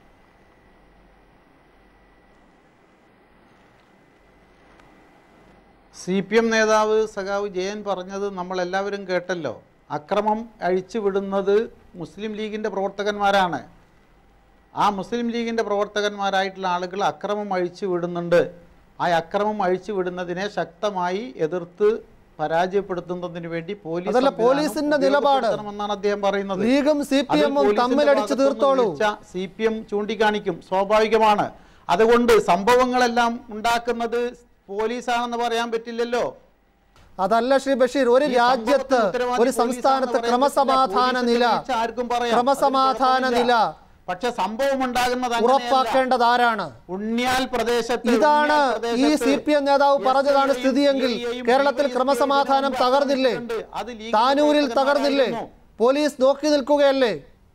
സി പി എം നേതാവ് സഖാവ് ജയൻ പറഞ്ഞത് നമ്മളെല്ലാവരും കേട്ടല്ലോ അക്രമം അഴിച്ചുവിടുന്നത് മുസ്ലിം ലീഗിൻ്റെ പ്രവർത്തകന്മാരാണ് ആ മുസ്ലിം ലീഗിൻ്റെ പ്രവർത്തകന്മാരായിട്ടുള്ള ആളുകൾ അക്രമം അഴിച്ചു വിടുന്നുണ്ട് ആ അക്രമം അഴിച്ചു വിടുന്നതിനെ ശക്തമായി എതിർത്ത് പരാജയപ്പെടുത്തുന്നതിന് വേണ്ടി പോലീസ് അതല്ല, സംവിധാനം പോലീസിന്റെ നിലപാട്. ഉപയോഗപ്പെടുത്തണമെന്നാണ് അദ്ദേഹം പറയുന്നത് ലീഗും സി പി എമ്മും തമ്മിലടിച്ച് തീർത്തോളൂ സി പി എം ചൂണ്ടിക്കാണിക്കും സ്വാഭാവികമാണ് അതുകൊണ്ട് സംഭവങ്ങളെല്ലാം ഉണ്ടാക്കുന്നത് പോലീസാണെന്ന് പറയാൻ പറ്റില്ലല്ലോ അതല്ല ശ്രീ ബഷീർ ഒരു ഈ രാജ്യത്ത് സംഭവത്തിന് ഉത്തരവാദി ഒരു സംസ്ഥാനത്ത് പോലീസാണെന്ന് പറയാൻ ക്രമസമാധാന പറ്റില്ല. നില പോലീസിന്റെ വീഴ്ച ആർക്കും പറയാം. ക്രമസമാധാന അതിൽ നില കുഴപ്പമില്ല. പക്ഷെ സംഭവം ഉണ്ടാകുന്നത് അങ്ങനെയല്ല. ഉറപ്പാക്കേണ്ടത് ആരാണ് ഉണ്ണിയാൽ പ്രദേശത്ത് ഇതാണ് ഉണ്ണിയാൽ ഈ പ്രദേശത്ത് സി പി എം നേതാവ് എസ് പറഞ്ഞതാണ് ഐ യും സ്ഥിതിയെങ്കിൽ ഡി ഐ യും കേരളത്തിൽ DYSP ക്രമസമാധാനം യും തകർന്നില്ലേ ആക്രമിച്ചിട്ടുണ്ട്. അത് ലീഗ് താനൂരിൽ തകർന്നില്ലേ പ്രവർത്തകന്മാരായിരുന്നു. പോലീസ് നോക്കി നിൽക്കുകയല്ലേ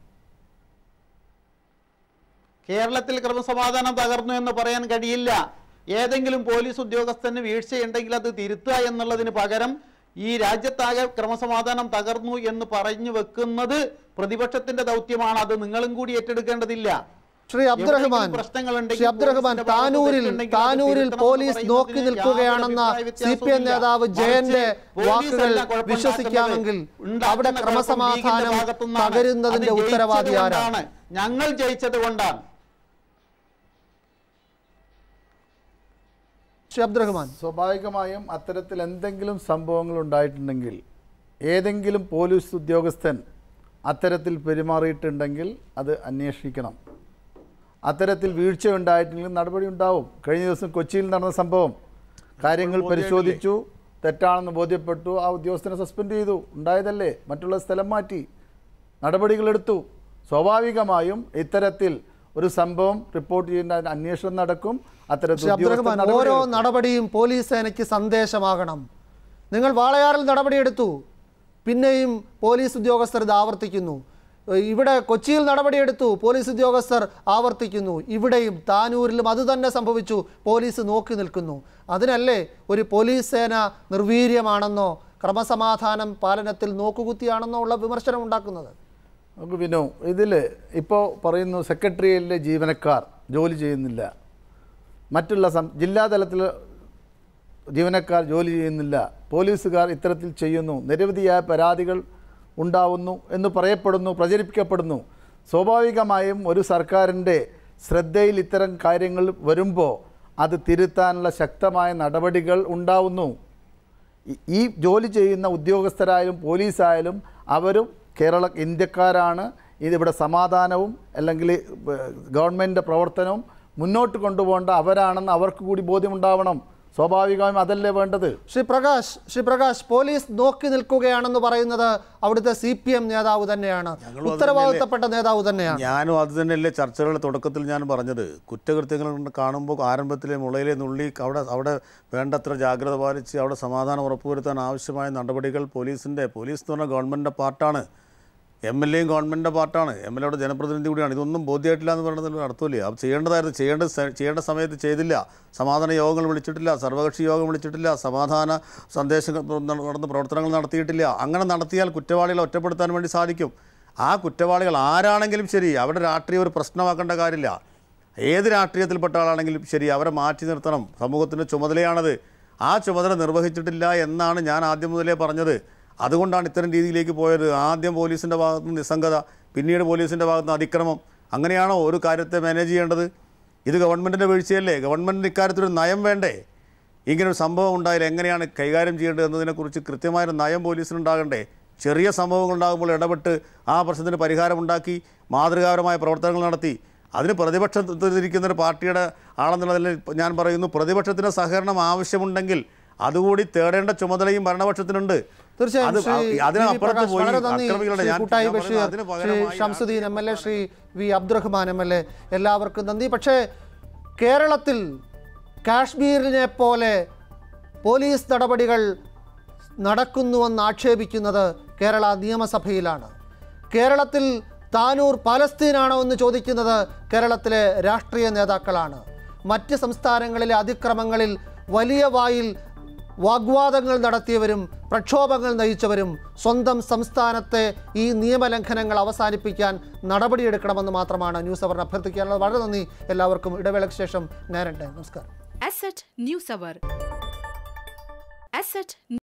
കേരളത്തിൽ ക്രമസമാധാനം തകർന്നു എന്ന് പറയാൻ കഴിയില്ല ഏതെങ്കിലും പോലീസ് ഉദ്യോഗസ്ഥന് വീഴ്ചയുണ്ടെങ്കിൽ അത് തിരുത്തുക എന്നുള്ളതിന് പകരം ഈ രാജ്യത്താകെ ക്രമസമാധാനം തകർന്നു എന്ന് പറഞ്ഞു വെക്കുന്നത് പ്രതിപക്ഷത്തിന്റെ ദൗത്യമാണ് അത് നിങ്ങളും കൂടി ഏറ്റെടുക്കേണ്ടതില്ല ശ്രീ അബ്ദുറഹ്മാൻ എവിടെയെങ്കിലും പ്രശ്നങ്ങളുണ്ടെങ്കിൽ ശ്രീ അബ്ദുറഹ്മാൻ പോലീസിന്റെ ഭാഗത്ത് താനൂരിൽ തെറ്റുണ്ടെങ്കിൽ അത് താനൂരിൽ തിരുത്തണം എന്ന് പോലീസ് പറയുന്നതിന് നോക്കി നിൽക്കുകയാണെന്ന യാതൊരു സി പി എം വ്യത്യാസവുമില്ല. നേതാവ് ജയന്റെ മറിച്ച് വാക്കുകൾ പോലീസല്ല കുഴപ്പമുണ്ടാക്കുന്നത്. വിശ്വസിക്കാമെങ്കിൽ ഉണ്ടാക്കുന്ന അവിടെ കുഴപ്പം ക്രമസമാധാനം ലീഗിന്റെ ഭാഗത്തുനിന്നാണ്. തകരുന്നതിന്റെ അത് ഉത്തരവാദി ജയിച്ചത് ആരാണ് കൊണ്ടാണ്. ഞങ്ങൾ ജയിച്ചത് കൊണ്ടാണ് ശ്രീ അബ്ദുറഹ്മാൻ സ്വാഭാവികമായും അത്തരത്തിൽ എന്തെങ്കിലും സംഭവങ്ങൾ ഉണ്ടായിട്ടുണ്ടെങ്കിൽ ഏതെങ്കിലും പോലീസ് ഉദ്യോഗസ്ഥൻ അത്തരത്തിൽ പെരുമാറിയിട്ടുണ്ടെങ്കിൽ അത് അന്വേഷിക്കണം അത്തരത്തിൽ വീഴ്ച ഉണ്ടായിട്ടുണ്ടെങ്കിൽ നടപടി ഉണ്ടാവും കഴിഞ്ഞ ദിവസം കൊച്ചിയിൽ നടന്ന സംഭവം കാര്യങ്ങൾ പരിശോധിച്ചു തെറ്റാണെന്ന് ബോധ്യപ്പെട്ടു ആ ഉദ്യോഗസ്ഥനെ സസ്പെൻഡ് ചെയ്തു ഉണ്ടായതല്ലേ മറ്റുള്ള സ്ഥലം മാറ്റി നടപടികളെടുത്തു സ്വാഭാവികമായും ഇത്തരത്തിൽ ഒരു സംഭവം റിപ്പോർട്ട് ചെയ്യുന്ന അതിന് അന്വേഷണം നടക്കും അത്തരത്തിൽ ശ്രീ ഉദ്യോഗസ്ഥർ അബ്ദുറഹ്മാൻ നടപടി ഓരോ എടുക്കും. നടപടിയും പോലീസ് സേനയ്ക്ക് സന്ദേശമാകണം നിങ്ങൾ വാളയാറിൽ നടപടിയെടുത്തു പിന്നെയും പോലീസ് ഉദ്യോഗസ്ഥർ ഇത് ആവർത്തിക്കുന്നു ഏഹ് ഇവിടെ കൊച്ചിയിൽ നടപടിയെടുത്തു പോലീസ് ഉദ്യോഗസ്ഥർ ആവർത്തിക്കുന്നു ഇവിടെയും താനൂരിലും അത് തന്നെ സംഭവിച്ചു പോലീസ് നോക്കി നിൽക്കുന്നു അതിനല്ലേ ഒരു പോലീസ് സേന നിർവീര്യമാണെന്നോ ക്രമസമാധാനം പാലനത്തിൽ നോക്കുകുത്തിയാണെന്നോ ഉള്ള വിമർശനം ഉണ്ടാക്കുന്നത് നമുക്ക് വിനു ഇതിൽ ഇപ്പോൾ പറയുന്നു സെക്രട്ടറിയലിലെ ജീവനക്കാർ ജോലി ചെയ്യുന്നില്ല മറ്റുള്ള സം ജില്ലാതലത്തിൽ ജീവനക്കാർ ജോലി ചെയ്യുന്നില്ല പോലീസുകാർ ഇത്തരത്തിൽ ചെയ്യുന്നു നിരവധിയായ പരാതികൾ ഉണ്ടാവുന്നു എന്ന് പറയപ്പെടുന്നു പ്രചരിപ്പിക്കപ്പെടുന്നു സ്വാഭാവികമായും ഒരു സർക്കാരിൻ്റെ ശ്രദ്ധയിൽ ഇത്തരം കാര്യങ്ങൾ വരുമ്പോൾ അത് തിരുത്താനുള്ള ശക്തമായ നടപടികൾ ഉണ്ടാവുന്നു ഈ- ഈ ജോലി ചെയ്യുന്ന ഉദ്യോഗസ്ഥരായാലും പോലീസായാലും അവരും കേരള ഇന്ത്യക്കാരാണ് ഇതിവിടെ സമാധാനവും അല്ലെങ്കിൽ ഗവൺമെൻറ്റിൻ്റെ പ്രവർത്തനവും മുന്നോട്ട് കൊണ്ടുപോകേണ്ട അവരാണെന്ന് അവർക്ക് കൂടി ബോധ്യമുണ്ടാവണം സ്വാഭാവികമായും അതല്ലേ വേണ്ടത് ശ്രീ പ്രകാശ് ശ്രീ പ്രകാശ് പോലീസ് നോക്കി നിൽക്കുകയാണെന്ന് പറയുന്നത് അവിടുത്തെ സി പി എം നേതാവ് തന്നെയാണ് ഞങ്ങളും അത് ഉത്തരവാദിത്തപ്പെട്ട നേതാവ് തന്നെയാണ് ഞാനും അത് തന്നെയല്ലേ ചർച്ചകളുടെ തുടക്കത്തിൽ ഞാൻ പറഞ്ഞത് കുറ്റകൃത്യങ്ങൾ കാണുമ്പോൾ ആരംഭത്തിലെ മുളയിലെ നുള്ളി അവിടെ അവിടെ വേണ്ടത്ര ജാഗ്രത പാലിച്ച് അവിടെ സമാധാനം ഉറപ്പുവരുത്താൻ ആവശ്യമായ നടപടികൾ പോലീസിൻ്റെ പോലീസ് എന്ന് പറഞ്ഞാൽ ഗവൺമെൻറ്റിൻ്റെ പാർട്ടാണ് എം എൽ എയും ഗവൺമെൻറ്റിൻ്റെ പാർട്ടാണ് എം എൽ എയുടെ ജനപ്രതിനിധി കൂടിയാണ് ഇതൊന്നും ബോധ്യമായിട്ടില്ല എന്ന് പറയുന്നതിൽ അർത്ഥമില്ല അത് ചെയ്യേണ്ടതായിരുന്നു ചെയ്യേണ്ട സ- ചെയ്യേണ്ട സമയത്ത് ചെയ്തില്ല സമാധാന യോഗങ്ങൾ വിളിച്ചിട്ടില്ല സർവകക്ഷി യോഗം വിളിച്ചിട്ടില്ല സമാധാന സന്ദേശങ്ങൾ നട- നടന്ന് പ്രവർത്തനങ്ങൾ നടത്തിയിട്ടില്ല അങ്ങനെ നടത്തിയാൽ കുറ്റവാളികളെ ഒറ്റപ്പെടുത്താൻ വേണ്ടി സാധിക്കും ആ കുറ്റവാളികൾ ആരാണെങ്കിലും ശരി അവിടെ രാഷ്ട്രീയം ഒരു പ്രശ്നമാക്കേണ്ട കാര്യമില്ല ഏത് രാഷ്ട്രീയത്തിൽപ്പെട്ട ആളാണെങ്കിലും ശരി അവരെ മാറ്റി നിർത്തണം സമൂഹത്തിൻ്റെ ചുമതലയാണത് ആ ചുമതല നിർവഹിച്ചിട്ടില്ല എന്നാണ് ഞാൻ ആദ്യം മുതലേ പറഞ്ഞത് അതുകൊണ്ടാണ് ഇത്തരം രീതിയിലേക്ക് പോയത് ആദ്യം പോലീസിൻ്റെ ഭാഗത്ത് നിന്ന് നിസ്സംഗത പിന്നീട് പോലീസിൻ്റെ ഭാഗത്ത് നിന്ന് അതിക്രമം അങ്ങനെയാണോ ഒരു കാര്യത്തെ മാനേജ് ചെയ്യേണ്ടത് ഇത് ഗവൺമെൻറ്റിൻ്റെ വീഴ്ചയല്ലേ ഗവൺമെൻറ്റിന് ഇക്കാര്യത്തിലൊരു നയം വേണ്ടേ ഇങ്ങനെ ഒരു സംഭവം ഉണ്ടായാൽ എങ്ങനെയാണ് കൈകാര്യം ചെയ്യേണ്ടത് എന്നതിനെക്കുറിച്ച് കൃത്യമായൊരു നയം പോലീസിനുണ്ടാകണ്ടേ ചെറിയ സംഭവങ്ങൾ ഉണ്ടാകുമ്പോൾ ഇടപെട്ട് ആ പ്രശ്നത്തിന് പരിഹാരമുണ്ടാക്കി മാതൃകാപരമായ പ്രവർത്തനങ്ങൾ നടത്തി അതിന് പ്രതിപക്ഷത്തിരിക്കുന്ന ഒരു പാർട്ടിയുടെ ആളെന്നുള്ളതിൽ ഞാൻ പറയുന്നു പ്രതിപക്ഷത്തിന് സഹകരണം ആവശ്യമുണ്ടെങ്കിൽ അതുകൂടി തേടേണ്ട ചുമതലയും ഭരണപക്ഷത്തിനുണ്ട് തീർച്ചയായും അത് ശ്രീ വി. അതിനപ്പുറത്ത് പ്രകാശ് പോയി വളരെ നന്ദി അക്രമികളുടെ ശ്രീ ഞാൻ കൂട്ടായി ഞാൻ ബഷീർ പറയുന്നത് അതിന് ശ്രീ പകരമായി Shamsuddin M L A Shri V Abdurahman M L A എല്ലാവർക്കും നന്ദി പക്ഷേ കേരളത്തിൽ കാശ്മീരിനെ പോലെ പോലീസ് നടപടികൾ നടക്കുന്നുവെന്ന് ആക്ഷേപിക്കുന്നത് കേരള നിയമസഭയിലാണ് കേരളത്തിൽ താനൂർ പാലസ്തീനാണോ എന്ന് ചോദിക്കുന്നത് കേരളത്തിലെ രാഷ്ട്രീയ നേതാക്കളാണ് മറ്റ് സംസ്ഥാനങ്ങളിലെ അതിക്രമങ്ങളിൽ വലിയ വായിൽ വാഗ്വാദങ്ങൾ നടത്തിയവരും പ്രക്ഷോഭങ്ങൾ നയിച്ചവരും സ്വന്തം സംസ്ഥാനത്തെ ഈ നിയമലംഘനങ്ങൾ അവസാനിപ്പിക്കാൻ നടപടിയെടുക്കണമെന്ന് മാത്രമാണ് ന്യൂസ് അവർ അഭ്യർത്ഥിക്കാനുള്ളത് വളരെ നന്ദി എല്ലാവർക്കും ഇടവേളയ്ക്ക് ശേഷം നേരട്ടെ നമസ്കാരം Asset News Hour. Asset